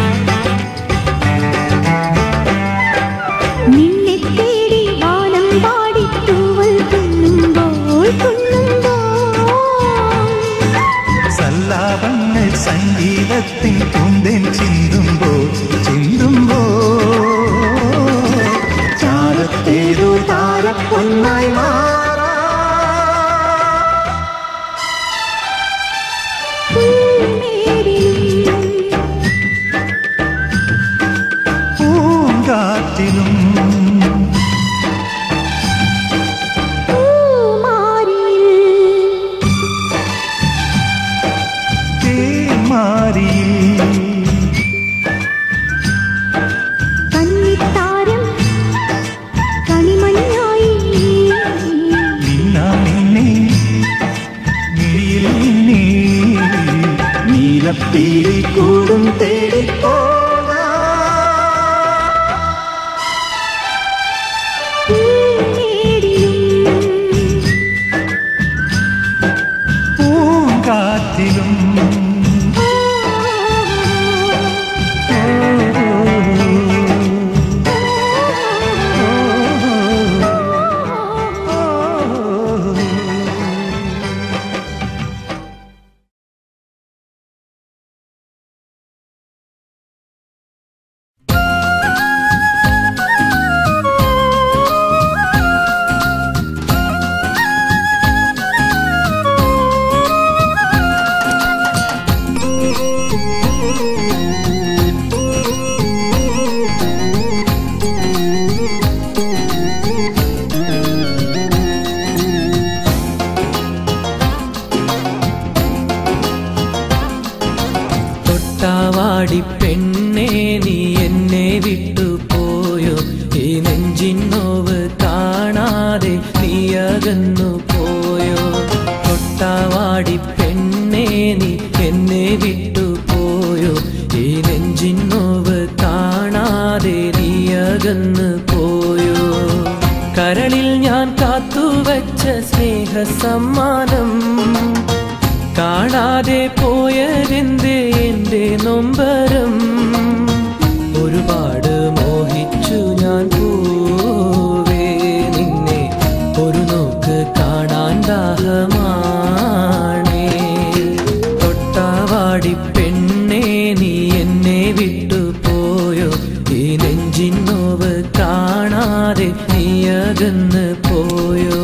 നിന്നെ തേടി വാനം പാടി തൂവൽ തുള്ളുമ്പോൾ തുള്ളുമ്പോൾ സല്ലാപങ്ങൾ സംഗീതത്തിൻ പൂന്തേൻ ചിന്തുമ്പോൾ ചിന്തുമ്പോൾ ചാരത്തേതു താരപ്പൊന്നായി മാറാ പൂമേടിലും പൂങ്കാറ്റിലും പൂമാരിയിൽ തേന്മാരിയിൽ കന്നിത്താരം കണിമണിയായി നിന്നാ നിന്നെ മിഴിയിൽ നിന്നെ നീലപ്പീലി കൂടും തേടിപ്പോകാ പൂമേടിലും പൂങ്കാറ്റിലും തൊട്ടാവാടി പെണ്ണേ നീ എന്നെ വിട്ടു പോയോ ഈ നെഞ്ചിൻ നോവ് കാണാതെ നീ അകന്നു പോയോ തൊട്ടാവാടി പെണ്ണേ നീ എന്നെ വിട്ടു പോയോ ഈ നെഞ്ചിൻ നോവ് കാണാതെ നീ അകന്നു പോയോ കരളിൽ ഞാൻ കാത്തുവച്ച സ്നേഹ സമ്മാനം കാണാതെ പോയതെന്തേ എന്റെ നൊമ്പരം ഒരുപാട് മോഹിച്ചു ഞാൻ പൂവേ നിന്നെ ഒരു നോക്ക് കാണാൻ ദാഹമാണേ തൊട്ടാവാടി പെണ്ണേ നീ എന്നെ വിട്ടു പോയോ ഈ നെഞ്ചിൻ നോവ് കാണാതെ നീ അകന്ന് പോയോ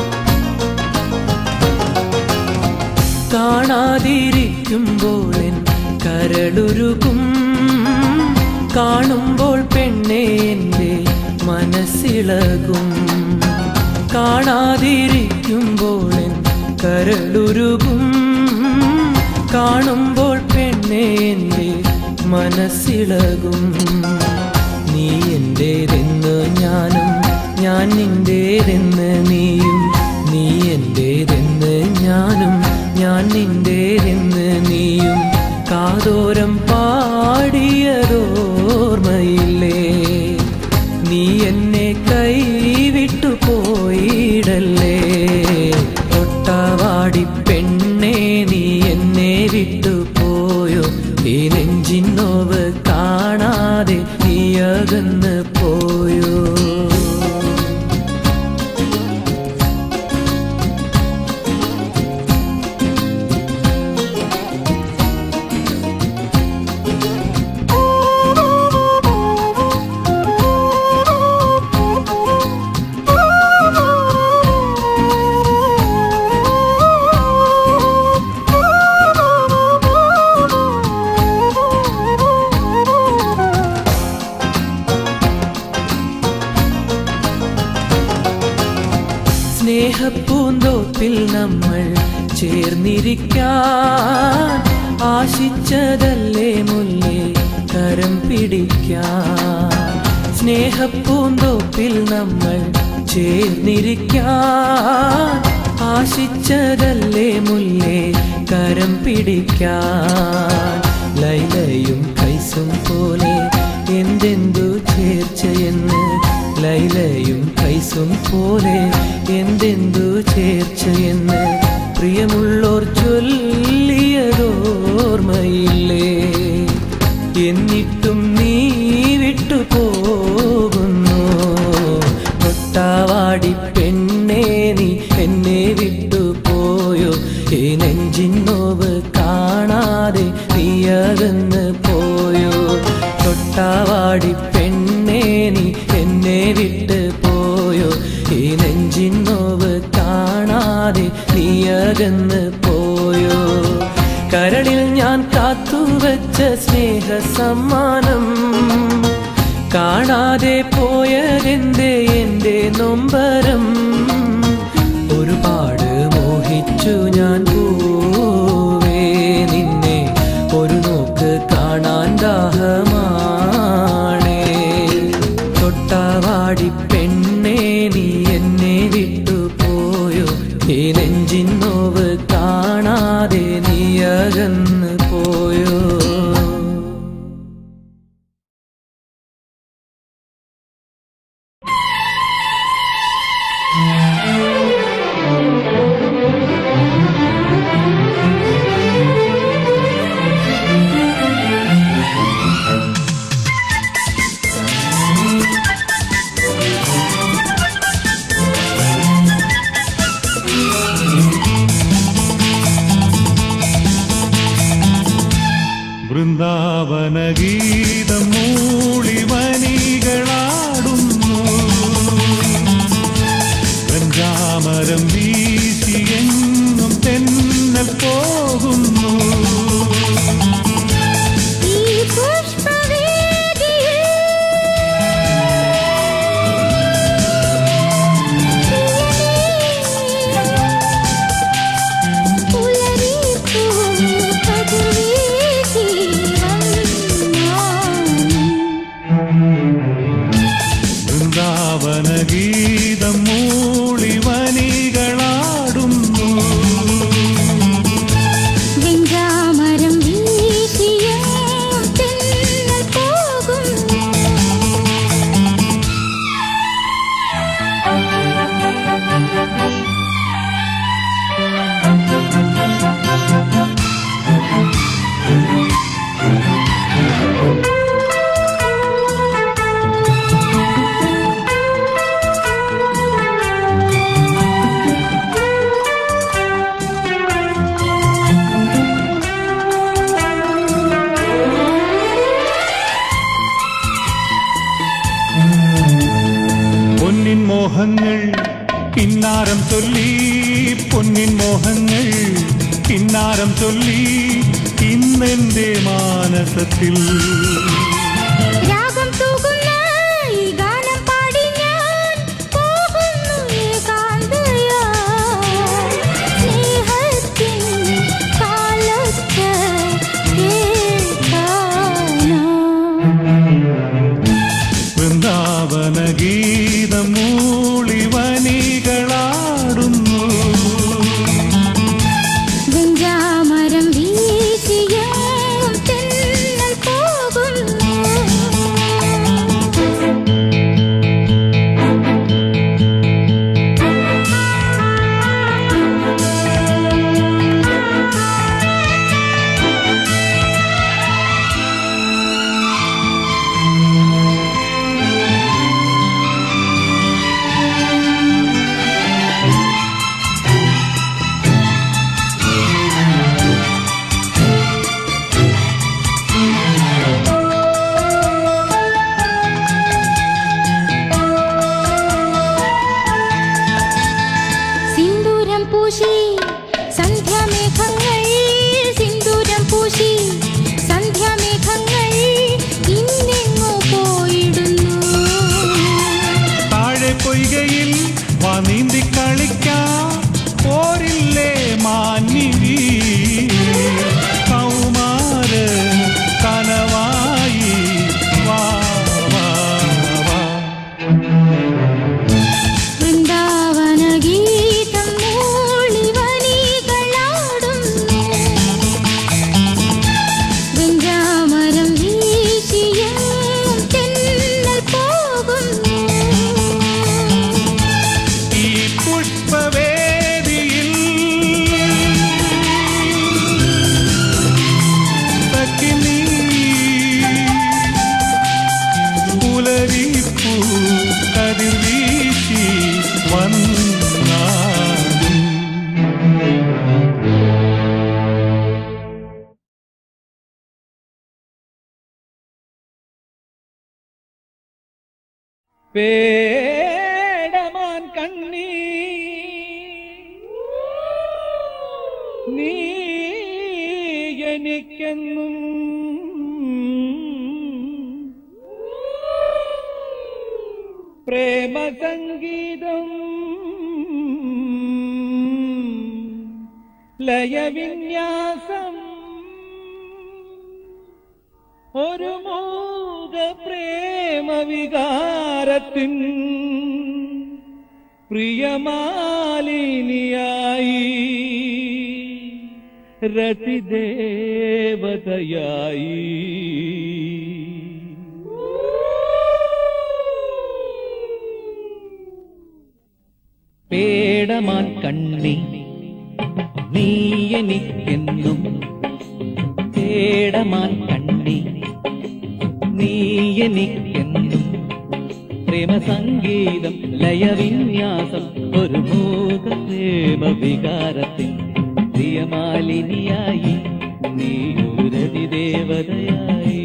കാണാതിരിക്കുമ്പോൾ എൻ കരളുരുകും കാണുമ്പോൾ പെണ്ണെ എൻ്റെ മനസ്സിളകും കാണാതിരിക്കുമ്പോൾ എൻ കരളുരുകും കാണുമ്പോൾ പെണ്ണെ എൻ്റെ മനസ്സിളകും നീ എൻ്റേതെന്ന് ഞാനും ഞാൻ നിൻ്റേതെന്ന് നീയും നീ എൻ്റേതെന്ന് ഞാനും ഞാൻ നിൻ്റേതെന്ന് നീയും കാതോരം പാടിയതോർമ്മയില്ലേ നീ എന്നെ കൈവിട്ടു പോയിടല്ലേ തൊട്ടാവാടി പെണ്ണേ നീ എന്നെ വിട്ടു പോയോ ഈ നെഞ്ചിന്നോവ് കാണാതെ നീ അകന്ന് പോയോ സ്നേഹപ്പൂന്തോപ്പിൽ നമ്മൾ ചേർന്നിരിക്കാൻ ആശിച്ചതല്ലേ മുല്ലേ കരം പിടിക്കാൻ സ്നേഹപ്പൂന്തോപ്പിൽ നമ്മൾ ചേർന്നിരിക്കാൻ ആശിച്ചതല്ലേ മുല്ലേ കരം പിടിക്കാൻ ലൈലയും കൈസും പോലെ എന്തെന്തു ചേർച്ചയെന്ന് ലൈലയും കൈസും പോലെ എന്തെന്തു ചേർച്ചയെന്ന് പ്രിയമുള്ളോർ ചൊല്ലിയതോർമ്മയില്ലേ എന്നിട്ടും നീ വിട്ടു പോകുന്നു തൊട്ടാവാടി പെണ്ണേ നീ എന്നെ വിട്ടു പോയോ ഈ നെഞ്ചിൻ നോവ് കാണാതെ നീ അകന്ന് പോയോ തൊട്ടാവാടി പെണ്ണേ നീ എന്നെ വിട്ട് പോയോ ഈ നെഞ്ചിൻ നോവ് കാണാതെ നീ അകന്ന് പോയോ കരളിൽ ഞാൻ കാത്തുവച്ച സ്നേഹ സമ്മാനം കാണാതെ പോയതെന്തേ എൻ്റെ നൊമ്പരം ഒരുപാട് മോഹിച്ചു ഞാൻ പോവേ നിന്നെ ഒരു നോക്ക് കാണാൻ ദാഹമാണേ തൊട്ടാവാടി പെണ്ണേ നീ എന്നെ വിട്ടു പോയോ ഈ നെഞ്ചിൻ നോവ് കാണാതെ നീ അകന്ന് പോയോ വൃന്ദാവന ഗീതം മൂളിവനികളാടുന്നു ഗഞ്ചാമരം വീശിയെങ്ങും തെന്നൽ പോകുന്നു ഈ പുഷ്പവേദിയിൽ പുലരിപ്പൂ കതിർവീശി വന്നു വൃന്ദാവന ഗീതം മൂളിവനികളാടുന്നു വെഞ്ചാമരം വീശിയെങ്ങും തെന്നൽ പോകുന്നു പൊന്നിൻ മോഹങ്ങൾ കിന്നാരം ചൊല്ലി പൊന്നിൻ മോഹങ്ങൾ കിന്നാരം ചൊല്ലി ഇന്നെന്റെ മാനസത്തിൽ രാഗം തൂകുന്ന ഈ ഗാനം പാടി ഞാൻ പോകുന്നു ഏകാന്തയാ സ്നേഹത്തിൻ കാലത്ത് കേൾക്കാനാ വൃന്ദാവന ഗീതം മൂളിവനികളാടുന്നു വെഞ്ചാമരം വീശിയെങ്ങും തെന്നൽ പോകുന്നു സിന്ദൂരം പൂശി സന്ധ്യാമേഘങ്ങൾ സിന്ദൂരം പൂശി സന്ധ്യാമേഘങ്ങൾ ഇന്നെങ്ങോ പോയിടുന്നു താഴെ പൊയ്കയിൽ വാ നീന്തി കളിക്കാം പോരില്ലേ മാന്യവി കൗമാര കനവായി വാ വാ വാ വൃന്ദാവന ഗീതം മൂളിവനികളാടുന്നു വെഞ്ചാമരം വീശിയെങ്ങും തെന്നൽ പോകുന്നു ഈ പുഷ്പവേദിയിൽ സഖിനീ പുലരിപ്പൂ കതിർവീശി വന്നാടും പേടമാൻ കണ്ണീ നീ എനിക്കെന്നും പ്രേമസംഗീതം ലയവിന്യാസം ഒരു മൂക പ്രേമവികാരത്തിൻ പ്രിയമാലിനിയായി രതിദേവതയായി പേടമാൻ കണ്ണി നീ എനിക്കെന്നും പേടമാൻ കണ്ണി നീ എനിക്കെന്നും പ്രേമസംഗീതം ലയവിന്യാസം ഒരു മൂക പ്രേമ വികാരത്തിൻ പ്രിയമാലിനിയായി നീ ഒരു രതിദേവതയായി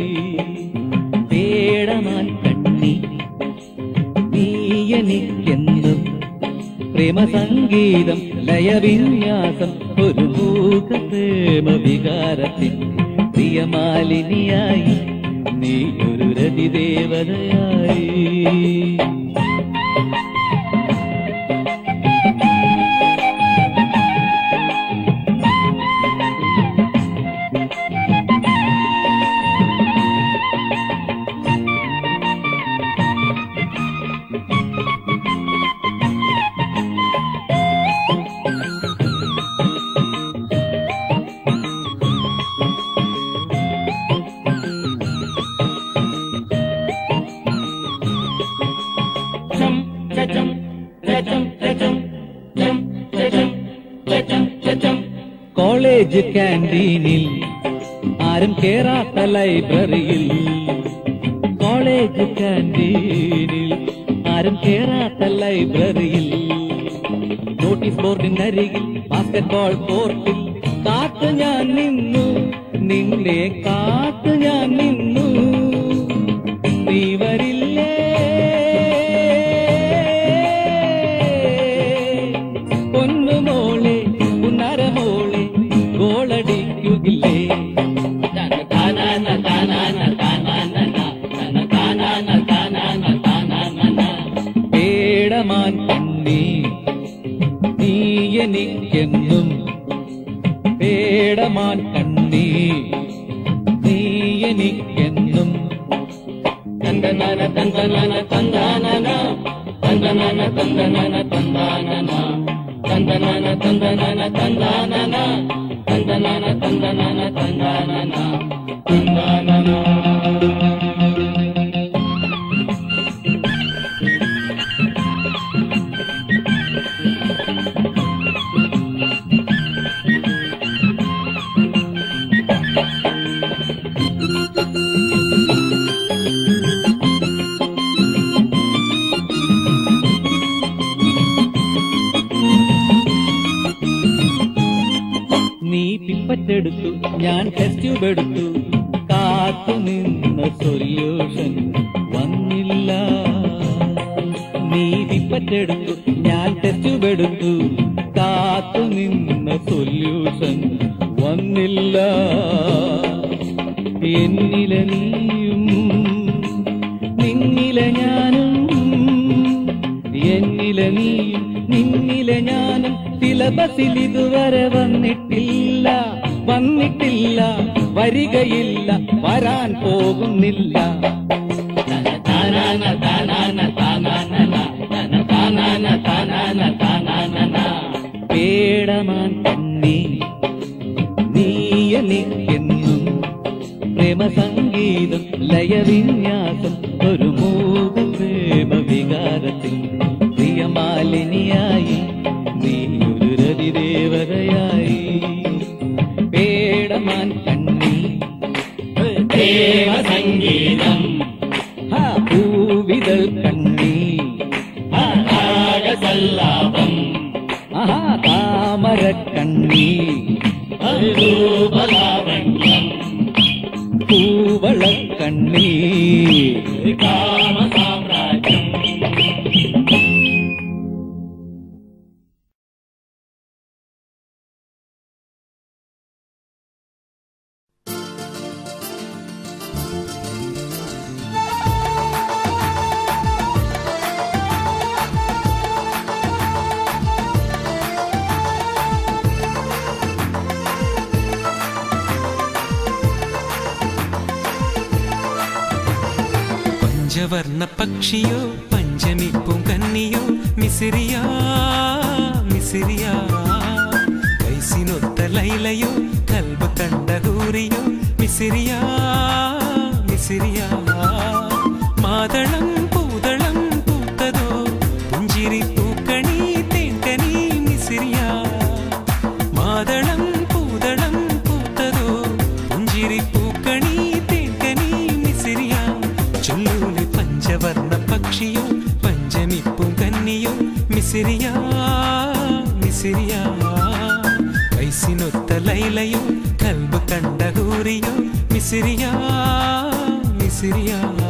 പേടമാൻ കണ്ണി നീ എനിക്കെന്നും പ്രേമസംഗീതം ലയവിന്യാസം ഒരു മൂക പ്രേമ വികാരത്തിൻ പ്രിയമാലിനിയായി നീ ഒരു രതിദേവതയായി കോളേജ് ക്യാൻറ്റീനിൽ ആരും കേറാത്ത ലൈബ്രറിയിൽ കോളേജ് ക്യാൻറ്റീനിൽ ആരും കേറാത്ത ലൈബ്രറിയിൽ നോട്ടീസ് ബോർഡിനരികിൽ ബാസ്കറ്റ്ബോൾ കോർട്ടിൽ കാത്തു ഞാൻ നിന്നു നിന്നെ കാത്തു ഞാൻ നിന്നു നീ വരില്ലേ പൊന്നുമോളെ പുന്നരമോളെ എനിക്കെന്നും പേടമാൻ കണ്ണീ നീ എനിക്കെന്നും തന്തനന തന്തനന തന്താനന തന്തനന തന്തനന തന്താനന തന്തനന തന്തനന തന്താനന തന്തനന തന്തനന തന്താനന തന്താനന നീ പിപ്പറ്റെടുത്തു ഞാൻ ടെസ്റ്റ് ട്യൂബ് എടുത്തു കാത്തു നിന്ന സൊല്യൂഷൻ വന്നില്ല നീ പിപ്പറ്റെടുത്തു ഞാൻ ടെസ്റ്റ് ട്യൂബ് എടുത്തു കാത്തു നിന്ന സൊല്യൂഷൻ വന്നില്ല എന്നില നീയും നിന്നില ഞാനും എന്നില നീയും നിന്നില ഞാനും സിലബസിൽ ഇതുവരെ വന്നിട്ടില്ല വന്നിട്ടില്ല വരികയില്ല വരാൻ പോകുന്നില്ല തന താനാന താനാന താനാനന, തന താനാന താനാന താനാനന. പേടമാൻ കണ്ണീ നീ എനിക്കെന്നും പ്രേമസംഗീതം ലയവിന്യാസം ഒരു മൂക പ്രേമ വികാരത്തിൽ പ്രിയമാലിനിയായി നീ ഒരു രതിദേവതയായി പേടമാൻ കണ്ണി പ്രേമസംഗീതം പൂവിതൾ കണ്ണി ആകാശല്ലാപം ആഹാ താമര കണ്ണി രൂപലാവണ്യം പൂവളക്കണ്ണീ കാമസാമ്രാജ്യം പഞ്ചവർണ്ണ പക്ഷിയോ പഞ്ചമി പൂങ്കന്നിയോ മിസിറിയ മിസിറിയ കൈസിനൊത്ത ലൈലയോ കൽബ് കണ്ട ഹൂറിയോ മിസിറിയ മിസിറിയ മാതളം പൂതളം പൂത്തതോ പുഞ്ചിരി പൂക്കണി തേൻകനി മിസിറിയ മാതളം പൂതളം പൂത്തതോ പുഞ്ചിരി പൂക്കണി തേൻകനി മിസിറിയ ചൊല്ലൂലി പഞ്ചവർണ്ണ പക്ഷിയോ പഞ്ചമി പൂങ്കന്നിയോ മിസിറിയ മിസിറിയ കൈസിനൊത്ത ലൈലയോ കൽബ് കണ്ട ഹൂറിയോ മിസിറിയ മിസിറിയ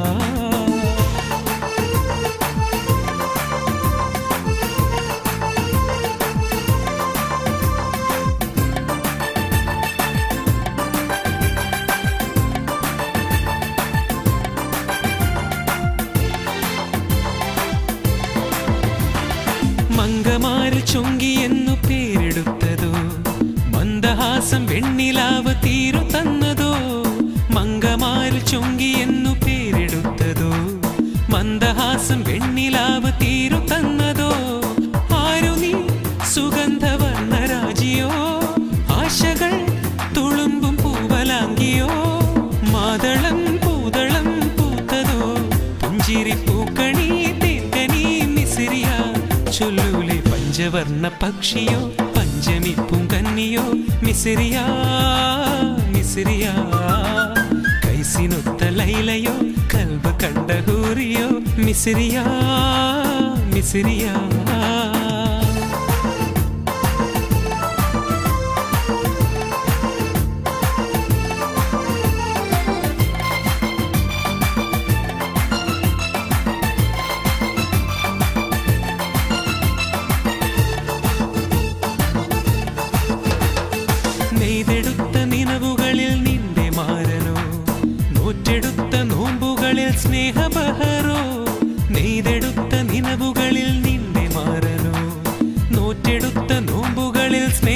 മങ്കമാരിൽ ചൊങ്കി എന്നു പേരെടുത്തതോ മന്ദഹാസം വെണ്ണിലാവ് തീരു തന്നതോ മങ്കമാരിൽ ചൊങ്കി എന്നു പേരെടുത്തതോ മന്ദഹാസം വെണ്ണിലാവ് തീരു തന്നതോ ആരു നീ സുഗന്ധവർണ്ണരാജിയോ ആശകൾ തുളുമ്പും പൂവലാങ്കിയോ മാതളം പൂതളം പൂത്തതോ പുഞ്ചിരി പൂക്കണി തേക്കനി മിസിറിയ ചൊല്ലൂലെ പഞ്ചവർണ്ണ പക്ഷിയോ പഞ്ചമി പൂങ്കന്നിയോ മിസിറിയ മിസിറിയ കൈസിനൊത്ത ലൈലയോ കൽബ് കണ്ട ഹൂറിയോ മിസിറിയ മിസിറിയ നെയ്തെടുത്ത നിലവുകളിൽ നിന്റെ മാരനോ നോറ്റെടുത്ത നോമ്പുകളിൽ സ്നേഹബഹറോ നെയ്തെടുത്ത നിലവുകളിൽ നിന്റെ മാരനോ നോറ്റെടുത്ത നോമ്പു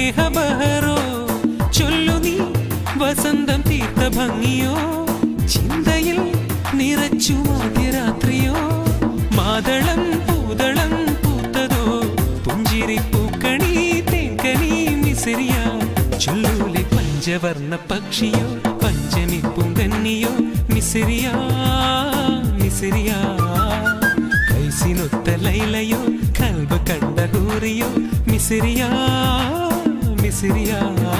സ്നേഹബഹറോ ചൊല്ലു നീ വസന്തം തീർത്ത ഭംഗിയോ ചിന്തയിൽ നിറച്ചു മധ്യരാത്രിയോ മാതളം പൂതളം പൂത്തതോ പുഞ്ചിരി പൂക്കണി തേക്കനി മിസിറിയ ചൊല്ലൂലെ പഞ്ചവർണ്ണ പക്ഷിയോ പഞ്ചമി പൂങ്കന്നിയോ മിസിറിയ മിസിറിയ കൈസിനൊത്ത ലൈലയോ കൽബ് കണ്ട ഹൂറിയോ മിസിറിയ മിസിറിയ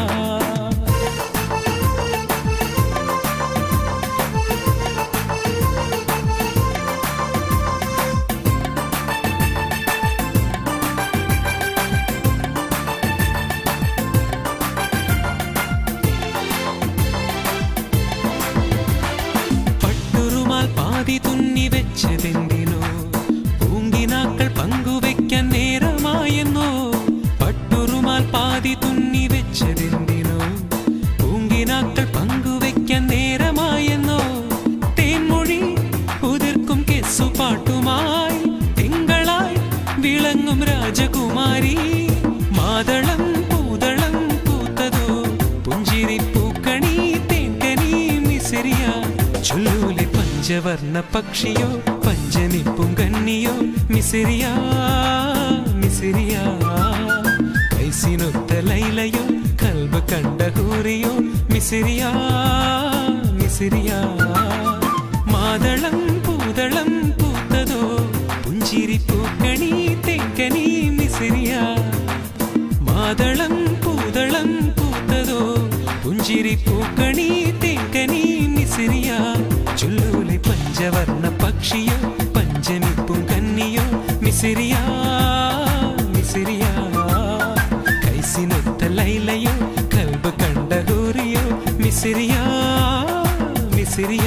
പട്ടുറുമാൽ പാതി തുന്നി വെച്ചതെന്തിനോ പൂങ്കിനാക്കൾ പങ്കുവെക്കാൻ നേരമായെന്നോ പട്ടുറുമാൽ പാതി തുന്നി വെച്ചതെന്തിനോ പൂങ്കിനാക്കൾ പങ്കുവെക്കാൻ നേരമായെന്നോ തേൻമൊഴി ഉതിർക്കും കെസ്സു പാട്ടുമായി തിങ്കളായി വിളങ്ങും രാജകുമാരി മാതളം പൂതളം പൂത്തതോ പുഞ്ചിരി പൂക്കണി തേങ്കനി മിസിറിയ ചൊല്ലൂലെ പഞ്ചവർണ്ണ പക്ഷിയോ പഞ്ചമി പൂങ്കന്നിയോ മിസിറിയ മിസിറിയ കൈസിനൊത്ത ലൈലയോ കൽബ് കണ്ട ഹൂറിയോ മിസിറിയ മിസിറിയ മാതളം പൂതളം പൂത്തതോ പുഞ്ചിരി പൂക്കണി തെക്കനി മിസിറിയ മാതളം പൂതളം പൂത്തതോ പുഞ്ചിരി പൂക്കണി തെക്കനി മിസിറിയ ചുല്ലൂലെ പഞ്ചവർണ്ണ പക്ഷിയോ പഞ്ചമി പൂങ്കന്നിയോ മിസിറിയ മിസിറിയ കൈസിനൊത്ത ലൈലയോ കൽബ് കണ്ട ഹൂറിയോ മിസിറിയ മിസിറിയ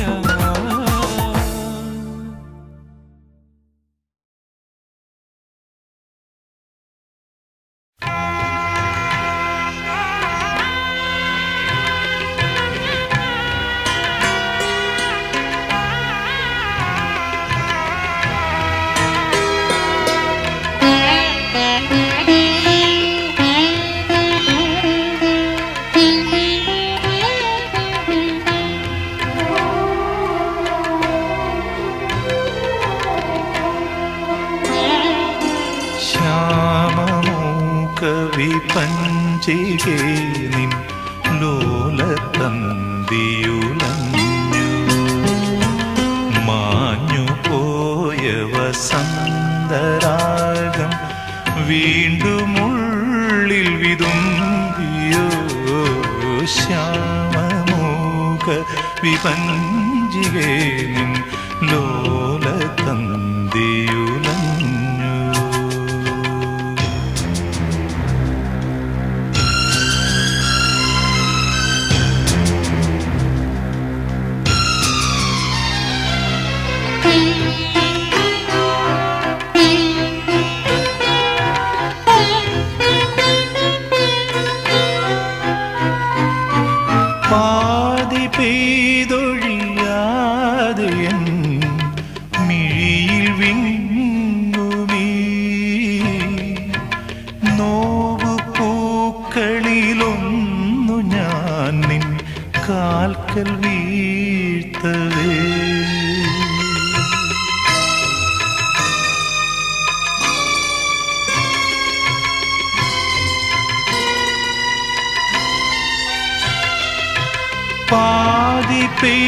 വിപഞ്ചികേ നിൻ ലോലതന്തിയുലഞ്ഞു മാഞ്ഞു പോയ വസന്തരാഗം വീണ്ടുമുള്ളിൽ വിതുമ്പിയോ ശ്യാമമൂക വിപഞ്ചികേ നിൻ ലോലതന്തിയുലഞ്ഞു പാതി പെയ്തൊഴിയാതെ എൻ മിഴിയിൽ വിങ്ങുമീ നോവു പൂക്കളിലൊന്നു ഞാൻ നിൻ കാൽക്കൽ വീഴ്ത്തവേ പാതി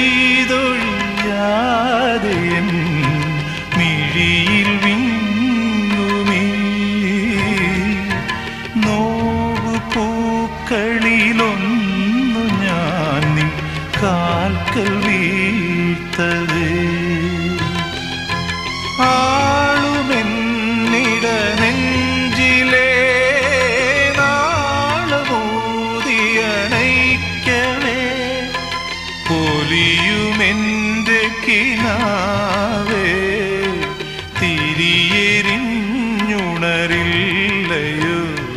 പെയ്തൊഴിയാതെ എൻ മിഴിയിൽ വിങ്ങുമീ നോവു പൂക്കളിലൊന്നു ഞാൻ നിൻ കാൽക്കൽ വീഴ്ത്തവേ ആളുമെന്നിട നെഞ്ചിലേ നാളമൂതിയണയ്ക്കവേ പൊലിയുമെന്റെ കിനാവേ തിരിയെരിഞ്ഞുണരില്ലയോ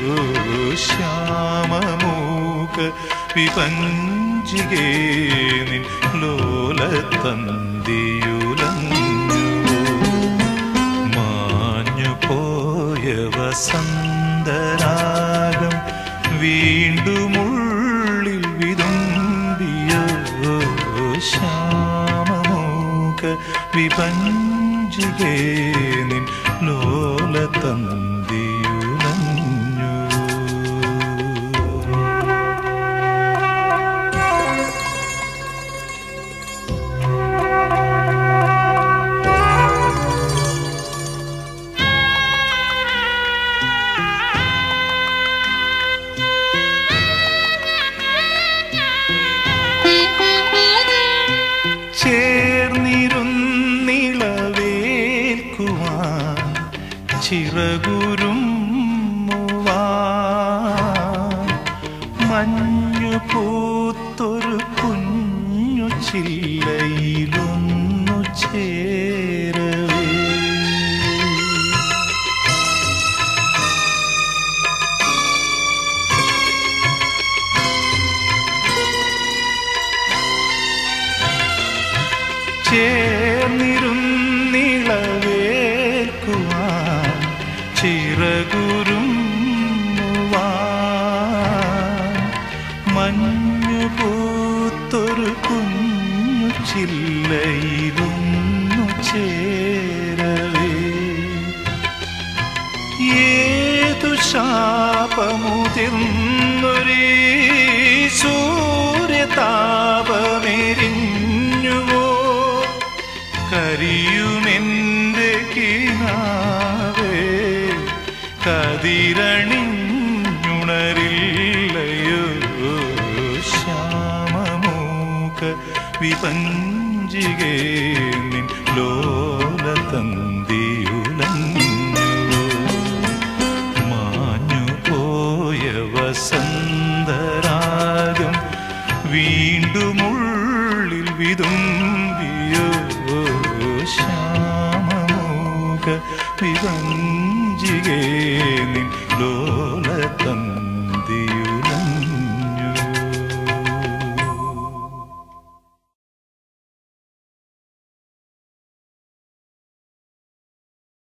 ശ്യാമമൂക വിപഞ്ചികേ നിൻ ലോലതന്തിയുലഞ്ഞു മാഞ്ഞു പോയ വസന്തരാഗം വീണ്ടുമുള്ളിൽ വിതുമ്പിയോ ശ്യാമമൂക വിഭഞ്ചികേ നിൻ ലോല തന്തിയുലഞ്ഞു ചേർന്നിരുന്നിളവേൽക്കുവാൻ ചിറകുരും മഞ്ഞു പൂത്തൊരു കുഞ്ഞു ചില്ലയിലൊന്നു ചേരവേ ചേർന്നിരുന്നിളവേൽക്കുവാൻ ചിറകുരും മഞ്ഞു പൂത്തൊരു കുഞ്ഞു ചില്ലയിലൊന്നു ചേരവേ ഏതു ശാപമുതിർന്നൊരേ സൂര്യതാപമെരിഞ്ഞുവോ കരിയുമെന്റെ കിനാവേ കതിരണിഞ്ഞുണരില്ലയോ ശ്യാമമൂക വിപഞ്ചികേ നിൻ ലോല തന്തിയുലഞ്ഞു മാഞ്ഞു പോയ വസന്തരാഗം വീണ്ടുമുള്ളിൽ വിതുമ്പിയോ ശ്യാമമൂക വിവഞ്ചികേ നിൻ ലോല തന്തിയു